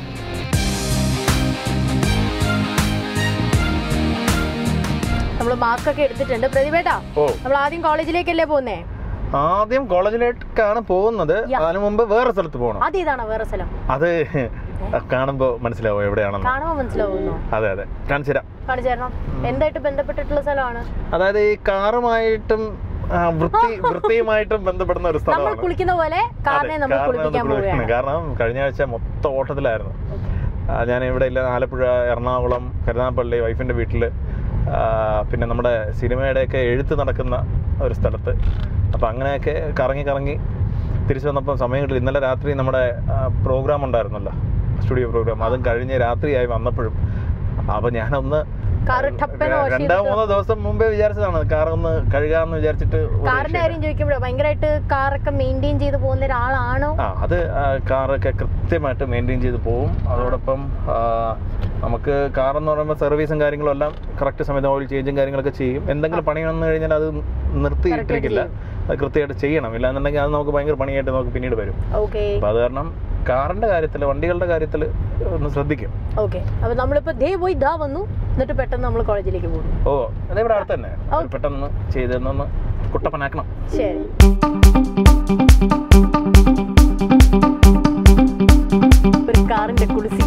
നമ്മൾ മാസ്ക് ഒക്കെ എടുത്തിട്ടുണ്ട് പ്രതിവേട്ടാ ഓ നമ്മൾ ആദ്യം കോളേജിലേക്കല്ലേ പോകുന്നേ ആദ്യം കോളേജിലേക്കാണ് പോകുന്നത് Yeah. അതിനു മുമ്പ് വേറെ സ്ഥലത്ത് പോകണം ആദ്യം ഇതാണോ വേറെ സ്ഥലം അത് കാണുമ്പോ മനസ്സിലാവും എവിടെയാണെന്ന് കാണുമ്പോൾ മനസ്സിലാവുന്നോ അതെ അതെ കാണിച്ചു തരാം കാണിച്ചു തരണം എന്തായിട്ട് ബന്ധപ്പെട്ടിട്ടുള്ള സ്ഥലമാണ് അതായത് ഈ കാറുമായിട്ടും ആ, വൃത്തി വൃത്തിയുമായിട്ടും ബന്ധപ്പെടുന്ന ഒരു നമ്മൾ സ്ഥലമാണ് കുളിക്കുന്ന പോലെ കാറിനെ അതെ, നമ്മൾ കാറിനെ കുളിപ്പിക്കാൻ ഒന്ന് കുളിപ്പിക്കണം. പോവുകയാണ് കാരണം കഴിഞ്ഞ ആഴ്ച മൊത്തം ഓട്ടത്തിലായിരുന്നു ആ, ഞാൻ ഇവിടെ ഇല്ല ആലപ്പുഴ എറണാകുളം കരുനാഗപ്പള്ളി വൈഫിൻ്റെ വീട്ടിൽ പിന്നെ നമ്മുടെ സിനിമയുടെയൊക്കെ എഴുത്ത് നടക്കുന്ന ഒരു സ്ഥലത്ത് അപ്പോൾ അങ്ങനെയൊക്കെ കറങ്ങി കറങ്ങി തിരിച്ചു വന്നപ്പോൾ സമയം കിട്ടില്ല ഇന്നലെ രാത്രി നമ്മുടെ പ്രോഗ്രാം ഉണ്ടായിരുന്നല്ലോ സ്റ്റുഡിയോ പ്രോഗ്രാം അതും കഴിഞ്ഞ് രാത്രിയായി വന്നപ്പോഴും അപ്പോൾ ഞാനൊന്ന് കാറ് ടപ്പനെ wash രണ്ടോ ചെയ്തിട്ട് മൂന്നോ ദിവസം മുമ്പേ വിചാരിച്ചതാണ് കാർ ഒന്ന് കഴുകാമെന്ന് വിചാരിച്ചിട്ട് ഒരു കാറിന്റെ രക്ഷയില്ല. കാര്യം ചോദിക്കുമ്പോഴേ ഭയങ്കരമായിട്ട് കാറൊക്കെ മെയിൻറ്റെയിൻ ചെയ്ത് പോകുന്ന ഒരാളാണോ ആ അത് ആ, കാറൊക്കെ കൃത്യമായിട്ട് മെയിൻറ്റെയിൻ ചെയ്ത് പോവും അതോടൊപ്പം ആ, നമുക്ക് കാറെന്ന് പറയുമ്പോൾ സർവീസും കാര്യങ്ങളും എല്ലാം കറക്റ്റ് സമയത്ത് ഓയിൽ ചേഞ്ചും കാര്യങ്ങളൊക്കെ ചെയ്യും എന്തെങ്കിലും പണി വന്നു കഴിഞ്ഞാൽ അത് നിർത്തിയിട്ടിരിക്കില്ല അത് കൃത്യമായിട്ട് ചെയ്യണം ഇല്ലാന്നുണ്ടെങ്കിൽ അത് നമുക്ക് ഭയങ്കര പണിയായിട്ട് നമുക്ക് പിന്നീട് വരും ഓക്കെ അപ്പോൾ അത് കാരണം കാറിൻ്റെ കാര്യത്തിൽ വണ്ടികളുടെ കാര്യത്തിൽ ഒന്ന് ശ്രദ്ധിക്കും ഓക്കെ അപ്പൊ നമ്മളിപ്പോ ദേ പോയി ഇതാ വന്നു എന്നിട്ട് പെട്ടെന്ന് നമ്മൾ കോളേജിലേക്ക് പോകുന്നു ഓ അത് ഇവിടെ അടുത്ത് തന്നെ അത് പെട്ടെന്ന് ചെയ്തെന്നൊന്ന് കുട്ടപ്പനാക്കണം ശരി ഒരു കാറിന്റെ കുളിസി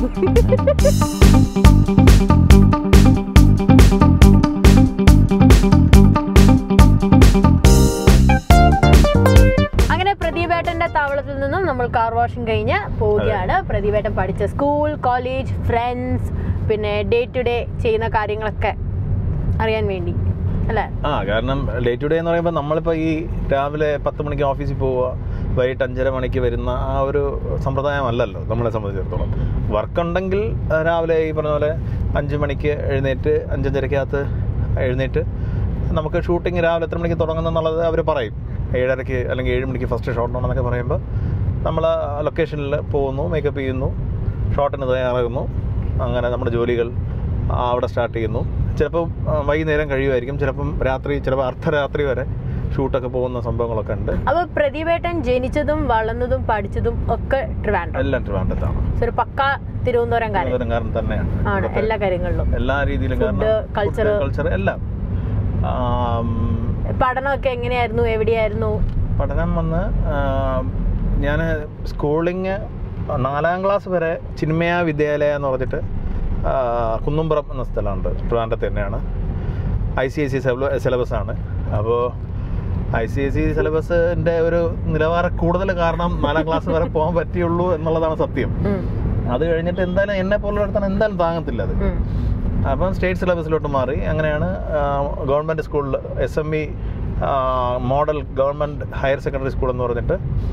അങ്ങനെ പ്രദീപേട്ടന്റെ താവളത്തിൽ നിന്നും നമ്മൾ കാർ വാഷിംഗ് കഴിഞ്ഞ് പോവുകയാണ് പ്രദീപേട്ടൻ പഠിച്ച സ്കൂൾ കോളേജ് ഫ്രണ്ട്സ് പിന്നെ ഡേ ടു ഡേ ചെയ്യുന്ന കാര്യങ്ങളൊക്കെ അറിയാൻ വേണ്ടി അല്ലേ ആ കാരണം ഡേ ടു ഡേ എന്ന് പറയുമ്പോൾ നമ്മളിപ്പോൾ ഈ രാവിലെ പത്ത് മണിക്ക് ഓഫീസിൽ പോവുക വൈകിട്ട് അഞ്ചര മണിക്ക് വരുന്ന ആ ഒരു സമ്പ്രദായമല്ലല്ലോ നമ്മളെ സംബന്ധിച്ചിടത്തോളം വർക്ക് ഉണ്ടെങ്കിൽ ആ, രാവിലെ ഈ പറഞ്ഞ പോലെ അഞ്ച് മണിക്ക് എഴുന്നേറ്റ് അഞ്ചഞ്ചരക്കകത്ത് എഴുന്നേറ്റ് നമുക്ക് ഷൂട്ടിംഗ് രാവിലെ എത്ര മണിക്ക് തുടങ്ങുന്നെന്നുള്ളത് അവർ പറയും ഏഴരയ്ക്ക് അല്ലെങ്കിൽ ഏഴ് മണിക്ക് ഫസ്റ്റ് ഷോട്ട് ഉണ്ടെന്നൊക്കെ പറയുമ്പോൾ നമ്മൾ ലൊക്കേഷനിൽ പോകുന്നു മേക്കപ്പ് ചെയ്യുന്നു ഷോട്ടിന് തയ്യാറാകുന്നു അങ്ങനെ നമ്മുടെ ജോലികൾ ആ, അവിടെ സ്റ്റാർട്ട് ചെയ്യുന്നു ചിലപ്പോൾ വൈകുന്നേരം കഴിയുമായിരിക്കും ചിലപ്പം രാത്രി ചിലപ്പോൾ അർദ്ധരാത്രി വരെ ഷൂട്ടൊക്കെ പോകുന്ന സംഭവങ്ങളൊക്കെ ഉണ്ട് അപ്പൊ പ്രദീപേട്ടൻ ജനിച്ചതും വളർന്നതും പഠിച്ചതും ഒക്കെ ട്രിവാൻഡ്രം എല്ലാം ട്രിവാൻഡ്രത്താണ് So, ഒരു പക്ക തിരുവനന്തപുരം കാര്യം തിരുവനന്തപുരം തന്നെയാണ് ആണ് ഇവിടുത്തെ എല്ലാ കാര്യങ്ങളിലും എല്ലാ രീതിയിലും Food, culture. കൾച്ചർ എല്ലാം ആം, പഠനമൊക്കെ എങ്ങനെയായിരുന്നു എവിടെയായിരുന്നു പഠനം വന്ന് ഞാൻ സ്കൂളിങ് നാലാം ക്ലാസ് വരെ ചിന്മയ വിദ്യാലയ എന്ന് പറഞ്ഞിട്ട് ആ, കുന്നുംപുറം എന്ന സ്ഥലമുണ്ട് ട്രിവാൻഡ്രത്ത് തന്നെയാണ് I C S C syllabus ആണ് അപ്പോൾ ഐ സി എസ് സി സിലബസിൻ്റെ ഒരു നിലവാരം കൂടുതൽ കാരണം നാലാം ക്ലാസ് വരെ പോകാൻ പറ്റിയുള്ളൂ എന്നുള്ളതാണ് സത്യം ഉം, അത് കഴിഞ്ഞിട്ട് എന്തായാലും എന്നെ പോലുള്ളടത്താണ് എന്തായാലും താങ്ങത്തില്ല അത് ഉം. അപ്പം സ്റ്റേറ്റ് സിലബസിലോട്ട് മാറി അങ്ങനെയാണ് ഗവൺമെൻറ് സ്കൂളിൽ S M E model government higher secondary school എന്ന് പറഞ്ഞിട്ട്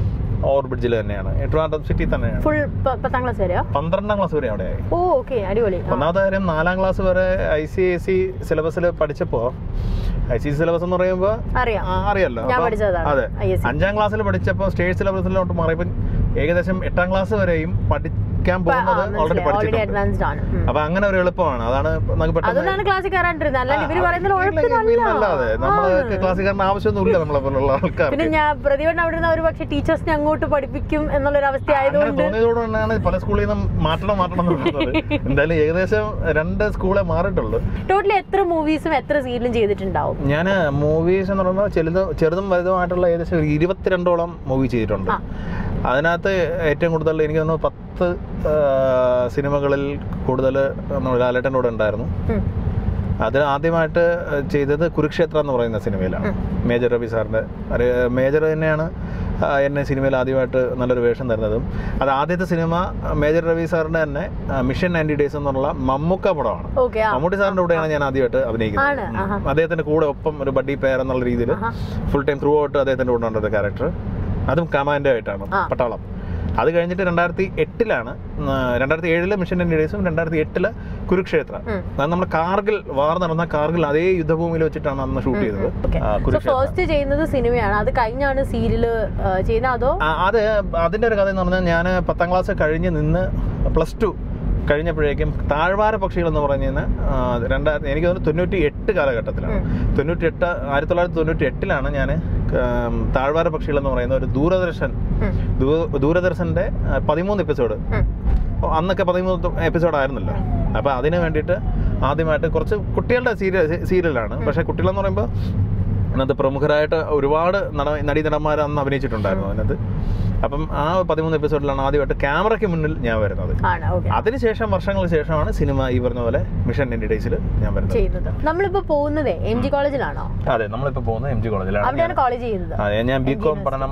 ഓവർബ്രിഡ്ജിൽ തന്നെയാണ് ട്രിവാൻഡ്രം സിറ്റി തന്നെയാണ് ഫുൾ പത്താം ക്ലാസ് വരെയോ പന്ത്രണ്ടാം ക്ലാസ് വരെ അവിടെയായി ഓ ഓക്കെ അടിപൊളി ആ. ഒന്നാമത്തെ കാര്യം നാലാം ക്ലാസ് വരെ ഐ സി എസ് സി സിലബസിൽ പഠിച്ചപ്പോൾ ഐ സി സിലബസ് എന്ന് പറയുമ്പോൾ അറിയാം അറിയാലോ ഞാൻ അപ്പം- പഠിച്ചതാണ് അതെ ISC. അഞ്ചാം ക്ലാസ്സിൽ പഠിച്ചപ്പോൾ സ്റ്റേറ്റ് സിലബസിലോട്ട് മാറിയപ്പോൾ ഏകദേശം എട്ടാം ക്ലാസ് വരെയും പഠിക്കാൻ പോകുന്നത് ഓൾറെഡി ഓൾറെഡി പഠിച്ചിട്ടുണ്ട് അഡ്വാൻസ്ഡ് ആണ് ഉം. അപ്പൊ അങ്ങനെ ഒരു എളുപ്പമാണ് അതാണ് നമുക്ക് പെട്ടെന്ന് അതുകൊണ്ടാണ് ക്ലാസ്സിൽ കയറാണ്ടിരുന്നത് അല്ലാണ്ട് ഇവര് പറയുന്നത് ഇല്ലെങ്കിൽ അല്ലാതെ നമ്മള് ഉഴപ്പിനല്ല ക്ലാസ്സിക്കാരന് ആവശ്യമൊന്നുമില്ല നമ്മളെ പോലുള്ള ആൾക്കാർ പിന്നെ ഞാൻ പ്രതിഭടന അവിടെ നിന്ന് ഒരു പക്ഷെ ടീച്ചേഴ്സിനെ അങ്ങോട്ട് പഠിപ്പിക്കും എന്നുള്ളൊരു അവസ്ഥ അങ്ങനെ ആയതുകൊണ്ട് തോന്നിയതോട് തന്നെയാണ് പല സ്കൂളിൽ നിന്നും മാറ്റണം മാറ്റണം എന്ന് പറയുന്നത് എന്തായാലും ഏകദേശം രണ്ട് സ്കൂളെ മാറിയിട്ടുള്ളൂ ടോട്ടൽ എത്ര മൂവീസും എത്ര സീരിയലും ചെയ്തിട്ടുണ്ടാവും ഞാൻ മൂവീസ് എന്ന് പറയുമ്പോൾ ചെറുതും ചെറുതും വലുതുമായിട്ടുള്ള ഏകദേശം ഒരു ഇരുപത്തിരണ്ടോളം മൂവി ചെയ്തിട്ടുണ്ട് ആ. അതിനകത്ത് ഏറ്റവും കൂടുതൽ എനിക്ക് തോന്നുന്നു പത്ത് ആ, സിനിമകളിൽ കൂടുതൽ ലാലേട്ടൻ്റെ കൂടെ ഉണ്ടായിരുന്നു ഉം. അതിൽ ആദ്യമായിട്ട് ചെയ്തത് കുരുക്ഷേത്ര എന്ന് പറയുന്ന സിനിമയിലാണ് മേജർ രവി സാറിൻ്റെ അത് മേജർ തന്നെയാണ് ആ, എന്നെ സിനിമയിൽ ആദ്യമായിട്ട് നല്ലൊരു വേഷം തരുന്നതും അത് ആദ്യത്തെ സിനിമ മേജർ രവി സാറിൻ്റെ തന്നെ ആ, മിഷൻ നയൻറ്റി ഡേയ്സ് എന്നുള്ള മമ്മൂക്ക പടമാണ് ഓക്കെ ആ മമ്മൂട്ടി സാറിൻ്റെ കൂടെയാണ് ഞാൻ ആദ്യമായിട്ട് ആണ്, അഭിനയിക്കുന്നത് ആഹാ. ഉം. അദ്ദേഹത്തിന്റെ കൂടെ ഒപ്പം ഒരു ബഡ്ഡി പെയർ എന്നുള്ള രീതിയിൽ ആഹാ. ഫുൾ ടൈം ത്രൂ ഔട്ട് അദ്ദേഹത്തിന്റെ കൂടെ ഉണ്ട് ക്യാരക്ടർ അതും കമാൻഡോ ആയിട്ടാണ് ആ. പട്ടാളം അത് കഴിഞ്ഞിട്ട് രണ്ടായിരത്തി എട്ടിലാണ് രണ്ടായിരത്തി ഏഴില് മിഷൻ ഇന്ത്യ ഡേയ്സും രണ്ടായിരത്തി എട്ടില് കുരുക്ഷേത്ര ഉം. അത് നമ്മൾ കാർഗിൽ വാർ നടന്ന കാർഗിൽ അതേ യുദ്ധഭൂമിയിൽ വെച്ചിട്ടാണ് അന്ന് ഷൂട്ട് ചെയ്തത് ആ, സോ കുരുക്ഷേത്ര ഫസ്റ്റ് ചെയ്യുന്നത് സിനിമയാണ് അത് കഴിഞ്ഞാണ് സീരിയല് ചെയ്യുന്നത് അതോ ആ, അത് അതിന്റെ ഒരു കഥ എന്ന് പറഞ്ഞാൽ ഞാൻ പത്താം ക്ലാസ് കഴിഞ്ഞ് നിന്ന് പ്ലസ് ടു കഴിഞ്ഞപ്പോഴേക്കും താഴ്വാര പക്ഷികൾ എന്ന് പറഞ്ഞ രണ്ടായിരത്തി എനിക്ക് തോന്നുന്നു തൊണ്ണൂറ്റി എട്ട് കാലഘട്ടത്തിലാണ് തൊണ്ണൂറ്റി എട്ട് ആയിരത്തി തൊള്ളായിരത്തി തൊണ്ണൂറ്റി എട്ടിലാണ് ഞാൻ താഴ്വാര പക്ഷികൾ എന്ന് പറയുന്ന ഒരു ദൂരദർശൻ ഉം. ദൂ- ദൂരദർശൻ്റെ ആ, പതിമൂന്ന് എപ്പിസോഡ് ഉം. അന്നൊക്കെ പതിമൂന്ന് എപ്പിസോഡ് ആയിരുന്നല്ലോ അപ്പോൾ അതിന് വേണ്ടിയിട്ട് ആദ്യമായിട്ട് കുറച്ച് കുട്ടികളുടെ സീരിയൽ സീരിയലാണ് പക്ഷേ കുട്ടികളെന്ന് പറയുമ്പോൾ അതിനകത്ത് പ്രമുഖരായിട്ട് ഒരുപാട് നട നടീനടന്മാർ അന്ന് അഭിനയിച്ചിട്ടുണ്ടായിരുന്നു അതിനകത്ത് അപ്പം ആ പതിമൂന്ന് എപ്പിസോഡിലാണ് ആദ്യമായിട്ട് ക്യാമറയ്ക്ക് മുന്നിൽ ഞാൻ വരുന്നത് ആണ് ഓക്കെ അതിനുശേഷം വർഷങ്ങൾക്ക് ശേഷമാണ് സിനിമ ഈ പറഞ്ഞ പോലെ മിഷൻ ഇന്ത്യ ഡേയ്സിൽ ഞാൻ വരുന്നത് ചെയ്യുന്നത് നമ്മളിപ്പോ പോകുന്നതേ എം ജി കോളേജിലാണോ അതെ നമ്മളിപ്പോൾ പോകുന്നത് എം ജി കോളേജിലാണ് അവിടെയാണ് കോളേജ് ചെയ്യുന്നത് അതെ ഞാൻ ബി കോം പഠനം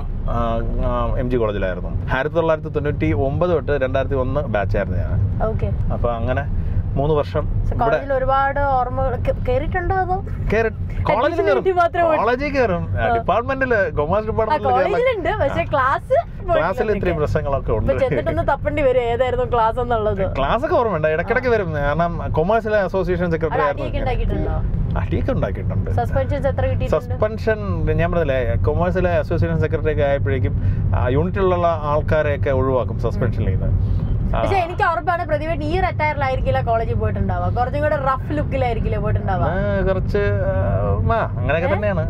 എം ജി കോളേജിലായിരുന്നു ആയിരത്തി തൊള്ളായിരത്തി തൊണ്ണൂറ്റി ഒമ്പത് തൊട്ട് രണ്ടായിരത്തി ഒന്ന് ബാച്ചായിരുന്നു ഞാൻ ഓക്കെ അപ്പോൾ അങ്ങനെ മൂന്ന് വർഷം ഇവിടെ കോളേജിൽ ഒരുപാട് ഓർമ്മകൾ കേറിയിട്ടുണ്ടോ അതോ കേറി കോളേജിൽ Admission വേണ്ടി മാത്രം പോയി. കോളേജിൽ കയറും ഡിപ്പാർട്ട്മെന്റില് കൊമേഴ്സ് ആ ഡിപ്പാർട്ട്മെന്റിൽ കോളേജിലുണ്ട് പക്ഷെ ക്ലാസ് ക്ലാസ്സിൽ ഇത്രയും പ്രശ്നങ്ങളൊക്കെ ഇപ്പൊ ഉണ്ട് ചെന്നിട്ടൊന്ന് തപ്പണ്ടി വരും ഏതായിരുന്നു ക്ലാസ് എന്നുള്ളത് ക്ലാസ് ഒക്കെ ഓർമ്മയുണ്ട് ഇടയ്ക്കിടയ്ക്ക് വരും കാരണം കൊമേഴ്സിലെ അസോസിയേഷൻ സെക്രട്ടറി അവിടെ അടിയൊക്കെ ആയിരുന്നു ഉണ്ടാക്കിയിട്ടുണ്ടോ അടിയൊക്കെ ഉണ്ടാക്കിയിട്ടുണ്ട് സസ്പെൻഷൻസ് എത്ര കിട്ടിയിട്ടുണ്ട് സസ്പെൻഷൻ ഞാൻ പറഞ്ഞില്ലേ കൊമേഴ്സിലെ അസോസിയേഷൻ സെക്രട്ടറി ഒക്കെ ആയപ്പോഴേക്കും യൂണിറ്റിലുള്ള ആൾക്കാരെയൊക്കെ ഒഴിവാക്കും സസ്പെൻഷനിൽ നിന്ന് ആ, പക്ഷെ എനിക്ക് ഉറപ്പാണ് പ്രതിഭ ഈ റെറ്റയറിലായിരിക്കില്ല കോളേജിൽ പോയിട്ടുണ്ടാവുക കുറച്ചും കൂടെ റഫ് ലുക്കിലായിരിക്കില്ല പോയിട്ടുണ്ടാവുക ആ, കുറച്ച് ആ, അങ്ങനെയൊക്കെ തന്നെയാണ്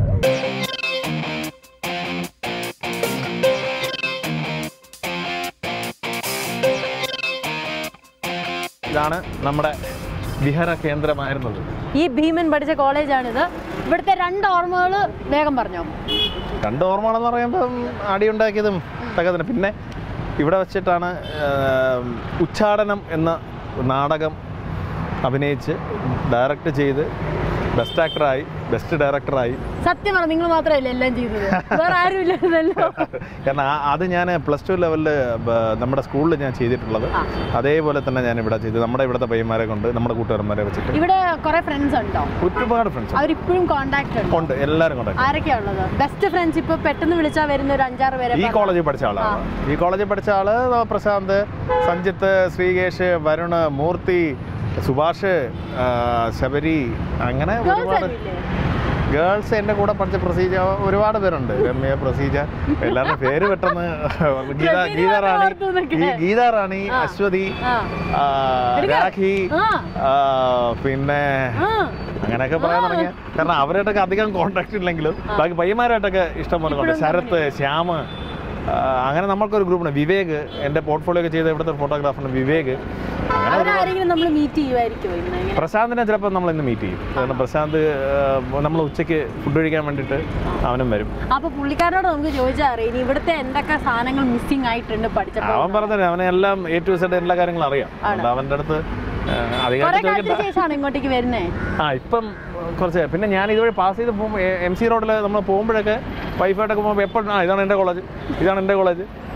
ഇതാണ് നമ്മുടെ വിഹാര കേന്ദ്രമായിരുന്നത് ഈ ഭീമൻ പഠിച്ച കോളേജാണിത് ഇവിടുത്തെ രണ്ട് ഓർമ്മകൾ വേഗം പറഞ്ഞോ രണ്ട് ഓർമ്മകളെന്ന് പറയുമ്പം അടിയുണ്ടാക്കിയതും ഒക്കെ തന്നെ പിന്നെ ഇവിടെ വെച്ചിട്ടാണ് ആം, ഉച്ചാടനം എന്ന നാടകം അഭിനയിച്ച് ഡയറക്റ്റ് ചെയ്ത് ബെസ്റ്റ് ആക്ടറായി ബെസ്റ്റ് ഡയറക്ടറായി സത്യം പറഞ്ഞു നിങ്ങൾ മാത്രമല്ല എല്ലാം ചെയ്തത് വേറെ ആരും ഇല്ലായിരുന്നല്ലോ കാരണം ആ- അത് ഞാൻ പ്ലസ് ടു ലെവലിൽ നമ്മുടെ സ്കൂളിൽ ഞാൻ ചെയ്തിട്ടുള്ളത് ആ. അതേപോലെ തന്നെ ഞാൻ ഇവിടെ ചെയ്തു നമ്മുടെ ഇവിടുത്തെ പയ്യന്മാരെ കൊണ്ട് നമ്മുടെ കൂട്ടുകാരന്മാരെ വെച്ചിട്ട് ഇവിടെ കുറെ ഫ്രണ്ട്സ് ഉണ്ടോ ഒരുപാട് ഫ്രണ്ട്സ് അവരിപ്പോഴും കോണ്ടാക്ട് ഉണ്ട് ഉണ്ട് എല്ലാവരും കൊണ്ട് ആരൊക്കെയാ ഉള്ളത് ബെസ്റ്റ് ഫ്രണ്ട്സ് ഇപ്പൊ പെട്ടെന്ന് വിളിച്ചാൽ വരുന്ന ഒരു അഞ്ചാറ് പേരെ ഈ പറഞ്ഞോ. കോളേജിൽ പഠിച്ച ആളാണ് ഈ കോളേജിൽ പഠിച്ച ആള് പ്രശാന്ത് സഞ്ജിത്ത് ശ്രീകേഷ് വരുണ് മൂർത്തി സുഭാഷ് ആ, ശബരി അങ്ങനെ Girls ഒരുപാട് ആരുമില്ലേ? ഗേൾസ് എൻ്റെ കൂടെ പഠിച്ച പ്രസീജ ഒരുപാട് പേരുണ്ട് രമ്യ പ്രസീജ എല്ലാവരുടെ പേര് പെട്ടെന്ന് ഗീത പ്രസീജ ഗീത റാണി ഓർത്തു നിൽക്കേ. ഗീ- ഗീത റാണി അശ്വതി ആ. ആ, എടുക്ക. രാഖി ആ. ആ, പിന്നെ ആ. അങ്ങനെയൊക്കെ പറയാൻ തുടങ്ങിയ കാരണം അവരായിട്ടൊക്കെ അധികം കോണ്ടാക്ട് ഇല്ലെങ്കിലും ബാക്കി പയ്യന്മാരായിട്ടൊക്കെ ഇഷ്ടംപോലെ കൊണ്ട് ശരത്ത് ശ്യാമ് ആ, അങ്ങനെ നമ്മൾക്കൊരു ഗ്രൂപ്പുണ്ട് വിവേക് എൻ്റെ പോർട്ട്ഫോളിയോ ഒക്കെ ചെയ്ത ഇവിടുത്തെ ഫോട്ടോഗ്രാഫറിന് വിവേക് അങ്ങനെ ഒരുപാട് അവരാരെങ്കിലും നമ്മൾ മീറ്റ് ചെയ്യുമായിരിക്കും ഇന്ന് ഇങ്ങനെ. പ്രശാന്തിനെ ചിലപ്പോൾ നമ്മൾ ഇന്ന് മീറ്റ് ചെയ്യും കാരണം പ്രശാന്ത് നമ്മൾ ഉച്ചയ്ക്ക് ഫുഡ് കഴിക്കാൻ വേണ്ടിയിട്ട് അവനും വരും അപ്പൊ പുള്ളിക്കാരോട് നമുക്ക് ചോദിച്ചാൽ അറിയാം ഇനി ഇവിടുത്തെ എന്തൊക്കെ സാധനങ്ങൾ മിസ്സിംഗ് ആയിട്ടുണ്ട് പഠിച്ചപ്പോൾ അവൻ പറഞ്ഞത് അവനെ എല്ലാം എ ടു സെഡ് എല്ലാ കാര്യങ്ങളും അറിയാം അതുകൊണ്ട് അവൻ്റെ അടുത്ത് ആ, അധികം കുറെ ചോദിക്കണ്ട കാലത്തിന് ശേഷമാണ് ഇങ്ങോട്ടേക്ക് വരുന്നേ ആ ഇപ്പം കുറച്ച് പിന്നെ ഞാൻ ഇതുവഴി പാസ് ചെയ്ത് പോകുമ്പോൾ എം സി റോഡിൽ നമ്മൾ പോകുമ്പോഴൊക്കെ വൈഫായിട്ടൊക്കെ പോകുമ്പോൾ എപ്പോഴും ആ ഇതാണ് എൻ്റെ കോളേജ് ഇതാണ് എൻ്റെ കോളേജ്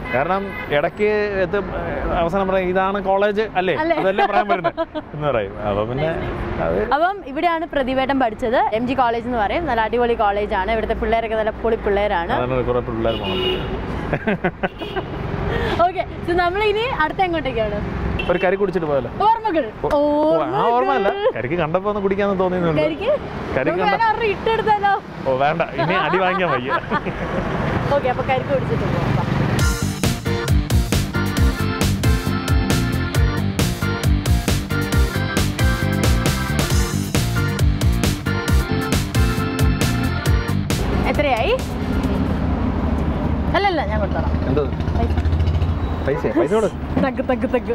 കാരണം ഇടയ്ക്ക് എത്തും അവസാനം പറയും ഇതാണ് കോളേജ് അല്ലേ അല്ലേ? അതല്ലേ പറയാൻ പറ്റുന്നത് എന്ന് പറയും അപ്പോൾ പിന്നെ അത് അപ്പം ഇവിടെയാണ് പ്രതിവേട്ടം പഠിച്ചത് എം ജി കോളേജ് എന്ന് പറയും നല്ല അടിപൊളി കോളേജാണ് ഇവിടുത്തെ പിള്ളേരൊക്കെ നല്ല പൊളി പിള്ളേരാണ് അതാണ് കുറേ പിള്ളേർ പോകുന്നത് ഓക്കെ നമ്മൾ ഇനി അടുത്ത എങ്ങോട്ടേക്കാണ് ഒരു കരി കുടിച്ചിട്ട് പോയല്ലോ ഓർമ്മകൾ ഓ, ആ ഓർമ്മയല്ല കരിക്ക് കണ്ടപ്പോ ഒന്ന് കുടിക്കാന്ന് തോന്നിയുള്ളൂ കരിക്ക് കരിക്ക് നമുക്ക് കണ്ട വേണേ ഒരെണ്ണം ഇട്ടെടുത്താലോ ഓ വേണ്ട ഇനി അടി വാങ്ങിക്കാൻ വയ്യ ഓക്കെ അപ്പൊ കരിക്ക് പിടിച്ചിട്ട് പോകാം എത്രയായി അല്ലല്ല ഞാൻ കൊടുത്തോളാം എന്തോ പൈസ പൈസ പൈസ കൊടു തഗ് തഗ് തഗ്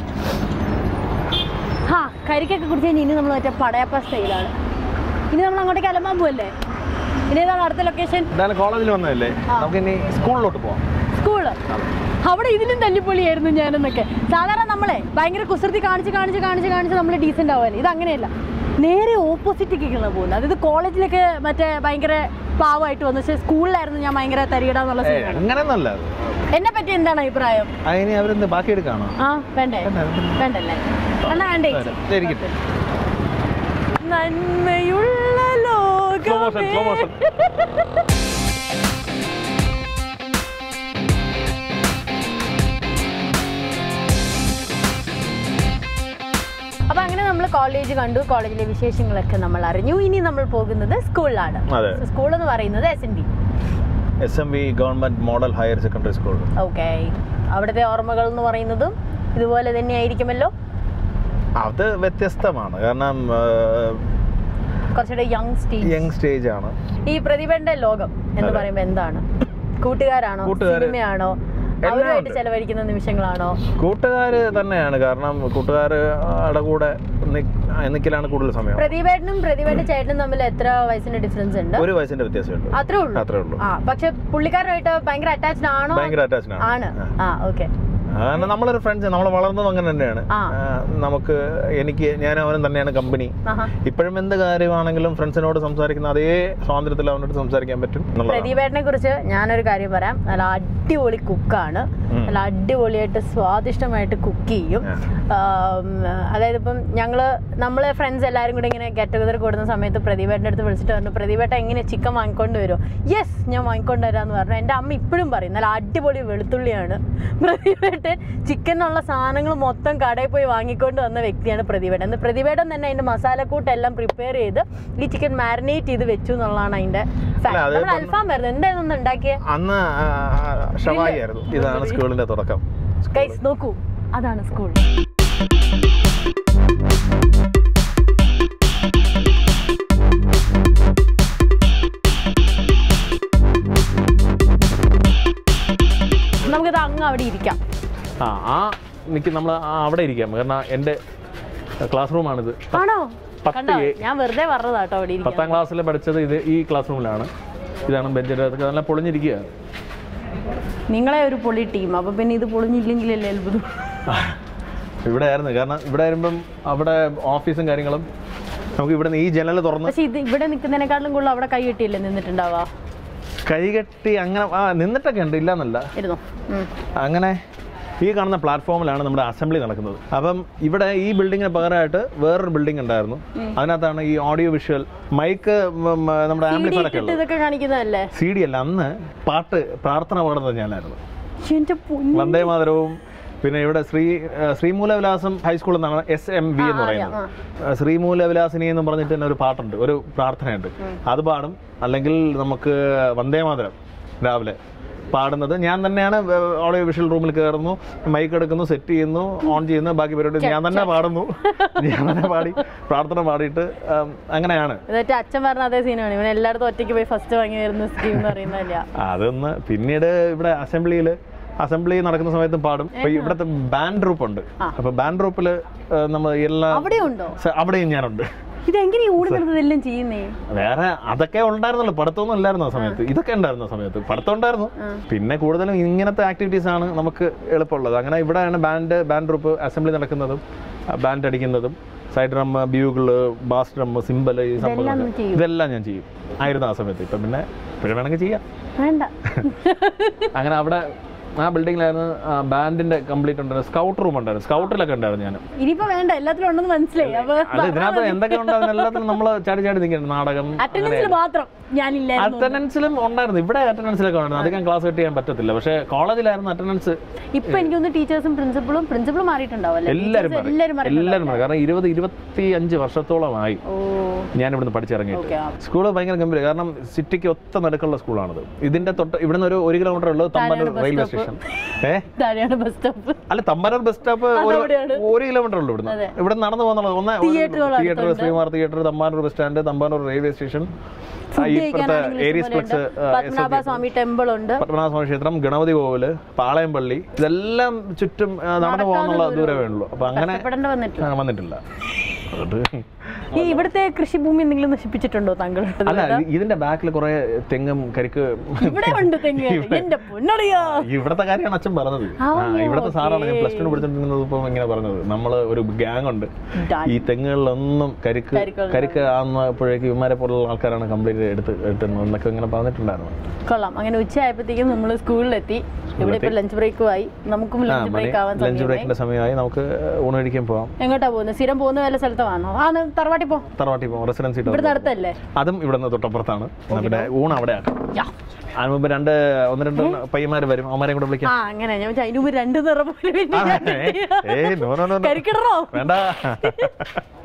ഹാ കരിക്കൊക്കെ കുടിച്ച് കഴിഞ്ഞ് ഇനി നമ്മൾ മറ്റേ പടയപ്പ സ്റ്റൈലാണ് ഇനി നമ്മൾ അങ്ങോട്ടേക്ക് അലമ്പാൻ പോവല്ലേ ഇനി ഏതാണ് അടുത്ത ലൊക്കേഷൻ എന്തായാലും കോളേജിൽ വന്നതല്ലേ നമുക്ക് ഇനി സ്കൂളിലോട്ട് പോവാം സ്കൂള് അവിടെ ഇതിലും തല്ലിപ്പൊളിയായിരുന്നു ഞാനെന്നൊക്കെ സാധാരണ നമ്മളെ ഭയങ്കര കുസൃതി കാണിച്ച് കാണിച്ച് കാണിച്ച് കാണിച്ച് നമ്മൾ ഡീസൻ്റ് ആവുമല്ലേ ഇത് അങ്ങനെയല്ല നേരെ ഓപ്പോസിറ്റേക്കാണ് പോകുന്നത് അതായത് കോളേജിലൊക്കെ മറ്റേ ഭയങ്കര പാവമായിട്ട് വന്നു പക്ഷേ സ്കൂളിലായിരുന്നു ഞാൻ ഭയങ്കര തരികിടാന്നുള്ള ഏ സീനാണ് അങ്ങനെയൊന്നല്ല അത് എന്നെ പറ്റി എന്താണ് അഭിപ്രായം അതിന് അവരെന്ത് ബാക്കി എടുക്കാണോ ആ വേണ്ടേ വേണ്ടല്ലേ എന്നാ വേണ്ടേ ഇരിക്കട്ടെ നന്മയുള്ള Slow motion, slow ലോകം motion. അപ്പൊ അങ്ങനെ നമ്മൾ കോളേജ് കണ്ടു കോളേജിലെ വിശേഷങ്ങളൊക്കെ നമ്മൾ അറിഞ്ഞു ഇനി നമ്മൾ പോകുന്നത് സ്കൂളിലാണ് അതെ. സ്കൂൾ എന്ന് പറയുന്നത് S N D S M V government model higher secondary school okay അവിടുത്തെ ഓർമ്മകൾ എന്ന് പറയുന്നതും ഇതുപോലെ തന്നെ ആയിരിക്കുമല്ലോ അത് വ്യത്യസ്തമാണ് കാരണം കുറച്ചുകൂടെ യങ് സ്റ്റേജ് യങ് സ്റ്റേജ് ആണ് ഈ പ്രതിഭയുടെ ലോകം എന്ന് അതെ. പറയുമ്പോൾ എന്താണ് കൂട്ടുകാരാണോ കൂട്ടുകാര്. സിനിമയാണോ എല്ലാം അവരുമായിട്ട് ഉണ്ട്. ചെലവഴിക്കുന്ന നിമിഷങ്ങളാണോ കൂട്ടുകാർ തന്നെയാണ് കാരണം കൂട്ടുകാരുടെ കൂടെ നിൽക്കലാണ് കൂടുതൽ സമയം പ്രതിഭേട്ടനും പ്രതിഭയുടെ ചേട്ടനും തമ്മിൽ എത്ര വയസ്സിന്റെ ഡിഫറൻസ് ഉണ്ട് ഒരു വയസ്സിന്റെ വ്യത്യാസമുണ്ട് അത്രേ ഉള്ളൂ അത്രേ ഉള്ളൂ ആ പക്ഷെ പുള്ളിക്കാരനായിട്ട് ഭയങ്കര അറ്റാച്ച്ഡ് ആണോ ഭയങ്കര അറ്റാച്ച്ഡ് ആണ് ആ ഓക്കെ കാരണം നമ്മളൊരു ഫ്രണ്ട്സ് നമ്മൾ വളർന്നതും അങ്ങനെ തന്നെയാണ് ആ. ആ, നമുക്ക് എനിക്ക് ഞാൻ അവനും തന്നെയാണ് കമ്പനി ആഹാ ഇപ്പോഴും എന്ത് കാര്യമാണെങ്കിലും ഫ്രണ്ട്സിനോട് സംസാരിക്കുന്ന അതേ സ്വാതന്ത്ര്യത്തിൽ അവനോട് സംസാരിക്കാൻ പറ്റും എന്നുള്ളതാണ് പ്രദീപേട്ടനെ കുറിച്ച് ഞാനൊരു കാര്യം പറയാം നല്ല അടിപൊളി കുക്കാണ് ഉം. നല്ല അടിപൊളിയായിട്ട് സ്വാദിഷ്ടമായിട്ട് കുക്ക് ചെയ്യും ആ. ആം, അതായത് ഇപ്പം ഞങ്ങള് നമ്മളെ ഫ്രണ്ട്സ് എല്ലാവരും കൂടെ ഇങ്ങനെ ഗെറ്റ് ടുഗദർ കൂടുന്ന സമയത്ത് പ്രദീപേട്ടൻ്റെ അടുത്ത് വിളിച്ചിട്ട് പറഞ്ഞു പ്രദീപേട്ട എങ്ങനെ ചിക്കൻ വാങ്ങിക്കൊണ്ട് വരുമോ യെസ് ഞാൻ വാങ്ങിക്കൊണ്ട് വരാമെന്ന് പറഞ്ഞു എൻ്റെ അമ്മ ഇപ്പോഴും പറയും നല്ല അടിപൊളി വെളുത്തുള്ളിയാണ് പ്രദീപേട്ടൻ ചിക്കനുള്ള സാധനങ്ങൾ മൊത്തം കടയിൽ പോയി വാങ്ങിക്കൊണ്ട് വന്ന വ്യക്തിയാണ് പ്രദീപേട്ടൻ എന്ന് പ്രദീപേട്ടൻ തന്നെ അതിൻ്റെ മസാലക്കൂട്ടെല്ലാം പ്രിപ്പയർ ചെയ്ത് ഈ ചിക്കൻ മാരിനേറ്റ് ചെയ്ത് വെച്ചു എന്നുള്ളതാണ് അതിൻ്റെ അല്ല, അത് നമ്മൾ ഇപ്പം- അൽഫാം വരുന്നത് എന്തായിരുന്നു ഒന്ന് ഉണ്ടാക്കിയേ അന്ന് ആ, ആ, ഷവായി ആയിരുന്നു ഇതാണ് സ്കൂളിന്റെ തുടക്കം ഗൈസ് നോക്കൂ അതാണ് സ്കൂൾ നമുക്കിത് അങ്ങ് അവിടെ ഇരിക്കാം ആ ആ നിൽക്കി നമ്മൾ അവിടെ ഇരിക്കാം കാരണം എൻ്റെ ക്ലാസ് റൂമാണിത് ആണോ പത്ത് കണ്ടോ എ. ഞാൻ വെറുതെ പറഞ്ഞതാട്ടോ അവിടെ ഇരിക്കാം പത്താം ക്ലാസ്സിൽ പഠിച്ചത് ഇത് ഈ ക്ലാസ് റൂമിലാണ് ഇതാണ് ബെഞ്ചിൻ്റെ അതൊക്കെ നല്ല പൊളിഞ്ഞിരിക്കുകയാണ് നിങ്ങളെ ഒരു പൊളി ടീം അപ്പൊ പിന്നെ ഇത് പൊളിഞ്ഞില്ലെങ്കിലല്ലേ അത്ഭുതം ഇവിടെ ആയിരുന്നു കാരണം ഇവിടെ വരുമ്പം അവിടെ ഓഫീസും കാര്യങ്ങളും നമുക്ക് ഇവിടെ ഈ ജനൽ തുറന്ന് പക്ഷെ ഇത് ഇവിടെ നിൽക്കുന്നതിനെക്കാട്ടിലും കൂടുതൽ അവിടെ കൈ കെട്ടിയല്ലേ നിന്നിട്ടുണ്ടാവാ കൈകെട്ടി അങ്ങനെ ആ നിന്നിട്ടൊക്കെ ഉണ്ട് ഇല്ലെന്നല്ല ഇരുന്നോ ഉം. അങ്ങനെ ഈ കാണുന്ന പ്ലാറ്റ്ഫോമിലാണ് നമ്മുടെ അസംബ്ലി നടക്കുന്നത് അപ്പം ഇവിടെ ഈ ബിൽഡിങ്ങിന് പകരമായിട്ട് വേറൊരു ബിൽഡിംഗ് ഉണ്ടായിരുന്നു അതിനകത്താണ് ഈ ഓഡിയോ വിഷ്വൽ മൈക്ക് നമ്മുടെ CD ആംപ്ലിഫയർ ഒക്കെ ഇട്ടിട്ട് ഉള്ളത് ഇതൊക്കെ കാണിക്കുന്നതല്ലേ സി ഡി അല്ല അന്ന് പാട്ട് പ്രാർത്ഥന പാടുന്നത് ഞാനായിരുന്നു എന്റെ പൊന്നു വന്ദേ മാതരവും പിന്നെ ഇവിടെ ശ്രീ ആ, ശ്രീമൂലവിലാസം ഹൈസ്കൂൾ എന്നാണ് എസ് എം വി എന്ന് ആ, പറയുന്നത് അറിയാം, ആ, ശ്രീമൂലവിലാസിനി എന്ന് പറഞ്ഞിട്ട് തന്നെ ഒരു പാട്ടുണ്ട് ഒരു പ്രാർത്ഥനയുണ്ട് അത് പാടും അല്ലെങ്കിൽ നമുക്ക് വന്ദേ മാതരം രാവിലെ പാടുന്നത് ഞാൻ തന്നെയാണ് ഓഡിയോ വിഷ്വൽ റൂമിൽ കയറുന്നു മൈക്ക് എടുക്കുന്നു സെറ്റ് ചെയ്യുന്നു ഓൺ ചെയ്യുന്നു ബാക്കി പരിപാടി ഞാൻ തന്നെ പാടുന്നു ഞാൻ തന്നെ പാടി പ്രാർത്ഥന പാടിയിട്ട് ആം, അങ്ങനെയാണ് എന്നിട്ട് അച്ഛൻ പറഞ്ഞ അതേ സീനാണ് ഇവൻ എല്ലായിടത്തും ഒറ്റയ്ക്ക് പോയി ഫസ്റ്റ് വാങ്ങി വരുന്ന സ്കീം എന്ന് പറയുന്നതല്ല അതൊന്ന് പിന്നീട് ഇവിടെ അസംബ്ലിയിൽ അസംബ്ലി നടക്കുന്ന സമയത്തും പാടും അപ്പൊ ഇവിടുത്തെ ബാൻഡ് ട്രൂപ്പ് ഉണ്ട് അപ്പൊ ബാൻഡ് ട്രൂപ്പിൽ നമ്മൾ എല്ലാ അവിടെ ഉണ്ടോ സ- അവിടെയും ഞാനുണ്ട് ഇതെങ്ങനെ ഓടി നടന്നതെല്ലാം ചെയ്യുന്നേ വേറെ അതൊക്കെ ഉണ്ടായിരുന്നല്ലോ പഠിത്തമൊന്നും ഇല്ലായിരുന്നു ആ സമയത്ത് ഇതൊക്കെ ഉണ്ടായിരുന്നു ആ സമയത്ത് പഠിത്തം ഉണ്ടായിരുന്നു പിന്നെ കൂടുതലും ഇങ്ങനത്തെ ആക്ടിവിറ്റീസ് ആണ് നമുക്ക് എളുപ്പമുള്ളത് അങ്ങനെ ഇവിടെയാണ് ബാൻഡ് ബാൻഡ് ഗ്രൂപ്പ് അസംബ്ലി നടക്കുന്നതും ബാൻഡ് അടിക്കുന്നതും side drum bugle bass drum cymbal ഈ സംഭവം നീ ചെയ്യും. ഇതെല്ലാം ഞാൻ ചെയ്യും ആയിരുന്നു ആ സമയത്ത് ഇപ്പം പിന്നെ ഇപ്പോഴും വേണമെങ്കിൽ ചെയ്യാം വേണ്ട അങ്ങനെ അവിടെ ആ ബിൽഡിങ്ങിലായിരുന്നു ബാൻഡിന്റെ കംപ്ലീറ്റ് ഉണ്ടായിരുന്നു സ്കൗട്ട് റൂം ഉണ്ടായിരുന്നു സ്കൗട്ടിലൊക്കെ ഉണ്ടായിരുന്നു ഞാൻ ഇനിയിപ്പോ വേണ്ട എല്ലാത്തിലും ഉണ്ടെന്ന് മനസ്സിലായി അപ്പൊ അത് ഇതിനകത്ത് എന്തൊക്കെ ഉണ്ട് അതിനെല്ലാത്തിലും നമ്മൾ ചാടി ചാടി നിൽക്കണം നാടകം അറ്റൻഡൻസിൽ മാത്രം ഞാനില്ലായിരുന്നു അറ്റൻഡൻസിലും ഉണ്ടായിരുന്നു ഇവിടെ അറ്റൻഡൻസിലൊക്കെ ഉണ്ടായിരുന്നു അധികം ക്ലാസ് കട്ട് ചെയ്യാൻ പറ്റത്തില്ല പക്ഷേ കോളേജിലായിരുന്നു അറ്റൻഡൻസ് ഇപ്പൊ എനിക്കൊന്ന് ടീച്ചേഴ്സും പ്രിൻസിപ്പളും പ്രിൻസിപ്പളും മാറിയിട്ടുണ്ടാവും അല്ലേ എല്ലാവരും Teachers മാറി. എല്ലാവരും മാറിയിട്ടുണ്ടാവും എല്ലാവരും മാറി. കാരണം ഇരുപത് ഇരുപത്തി അഞ്ച് വർഷത്തോളമായി ഓ ഞാൻ ഇവിടുന്ന് പഠിച്ചിറങ്ങിയിട്ട് ഓക്കെ സ്കൂള് ഭയങ്കര ഗംഭീരം കാരണം സിറ്റിക്ക് ഒത്ത നടുക്കുള്ള സ്കൂളാണിത് ഇതിന്റെ തൊട്ട് ഇവിടുന്ന് ഒരു ഒരു കിലോമീറ്റർ ഉള്ളത് Thampanoor bus railway stop. Station ഏ താഴെയാണ് ബസ് സ്റ്റോപ്പ് അല്ല തമ്പാനൂർ ബസ് സ്റ്റോപ്പ് ഒരു അതവിടെയാണ്. ഒരു കിലോമീറ്റർ ഉള്ളൂ ഇവിടുന്ന് അതെ. ഇവിടെ നടന്നു പോകുന്നുള്ളത് ഒന്ന് തിയേറ്ററുകൾ തിയേറ്റർ അടുത്തുണ്ട്. ശ്രീമാർ theatre Thampanoor bus stand Thampanoor railway station food ഇപ്പുറത്തെ ഏരിയസ് കഴിക്കാനാണെങ്കിൽ ഫ്ലക്സ് പത്മനാഭ സ്വാമി ടെമ്പിൾ ഉണ്ട് പത്മനാഭസ്വാമി ക്ഷേത്രം ഗണപതി കോവില് പാളയംപള്ളി ഇതെല്ലാം ചുറ്റും ആ, നടന്നു പോകാനുള്ള ദൂരമേ ഉള്ളൂ അപ്പൊ അങ്ങനെ കഷ്ടപ്പെടേണ്ട വന്നിട്ടില്ല ആ, വന്നിട്ടില്ല അതുകൊണ്ട് ഈ ഇവിടുത്തെ കൃഷിഭൂമി എന്തെങ്കിലും നശിപ്പിച്ചിട്ടുണ്ടോ താങ്കൾ അല്ല ഇ- ഇതിന്റെ ബാക്കിൽ കുറെ തെങ്ങും കരിക്ക് ഇവിടെ ഉണ്ട് തെങ്ങ് എന്റെ പൊന്നടിയാ ഇവിടത്തെ കാര്യമാണ് അച്ഛൻ പറഞ്ഞത് ആ, ആ, ഇവിടത്തെ സാറാണ് ഞാൻ ഓക്കേ. പ്ലസ് ടു പഠിച്ചിട്ടുണ്ടെങ്കിൽ ഇപ്പം ഇങ്ങനെ പറഞ്ഞത് നമ്മള് ഒരു ഗ്യാങ് ഉണ്ട് Done. ഈ തെങ്ങുകളിലൊന്നും കരിക്ക് കരിക്കുകൾ കരിക്ക് ആകുന്നപ്പോഴേക്ക് ഇവന്മാരെ പോലുള്ള ആൾക്കാരാണ് കംപ്ലീറ്റ് എടുത്ത് എടുക്കുന്നത് എന്നൊക്കെ ഇങ്ങനെ പറഞ്ഞിട്ടുണ്ടായിരുന്നു കൊള്ളാം അങ്ങനെ ഉച്ചയായപ്പോഴത്തേക്കും നമ്മൾ സ്കൂളിലെത്തി ഇവിടെ ഇപ്പൊ ലഞ്ച് ബ്രേക്കും ആയി നമുക്കും ആ ലഞ്ച് മണി ബ്രേക്ക് ആവാൻ ലഞ്ച് സമയമായി ബ്രേക്കിന്റെ സമയമായി നമുക്ക് ഊണ് കഴിക്കാൻ പോവാം എങ്ങോട്ടാ പോകുന്നത് സ്ഥിരം പോകുന്ന വല്ല സ്ഥലത്താണോ ആ തറവാട്ടി പോ തറവാട്ടി പോവാം റെസിഡൻസി ഇവിടുന്ന് അടുത്തല്ലേ അതും ഇവിടെ നിന്ന് തൊട്ടപ്പുറത്താണ് എന്നാ പിന്നെ ഊണ് അവിടെ ആക്കാം യാ. അതിന് മുമ്പ് രണ്ട് ഒന്ന് രണ്ട് പയ്യന്മാർ വരും അവന്മാരെയും കൂടെ വിളിക്കാം ആ അങ്ങനെ ഞാൻ വിചാരിച്ചു, അതിന് മുമ്പ് രണ്ട് നിറ പോലെ പിന്നെ ആ, ഞാൻ ഏയ്, ഏയ്, no, no, no, no. കരിക്കിടണോ വേണ്ട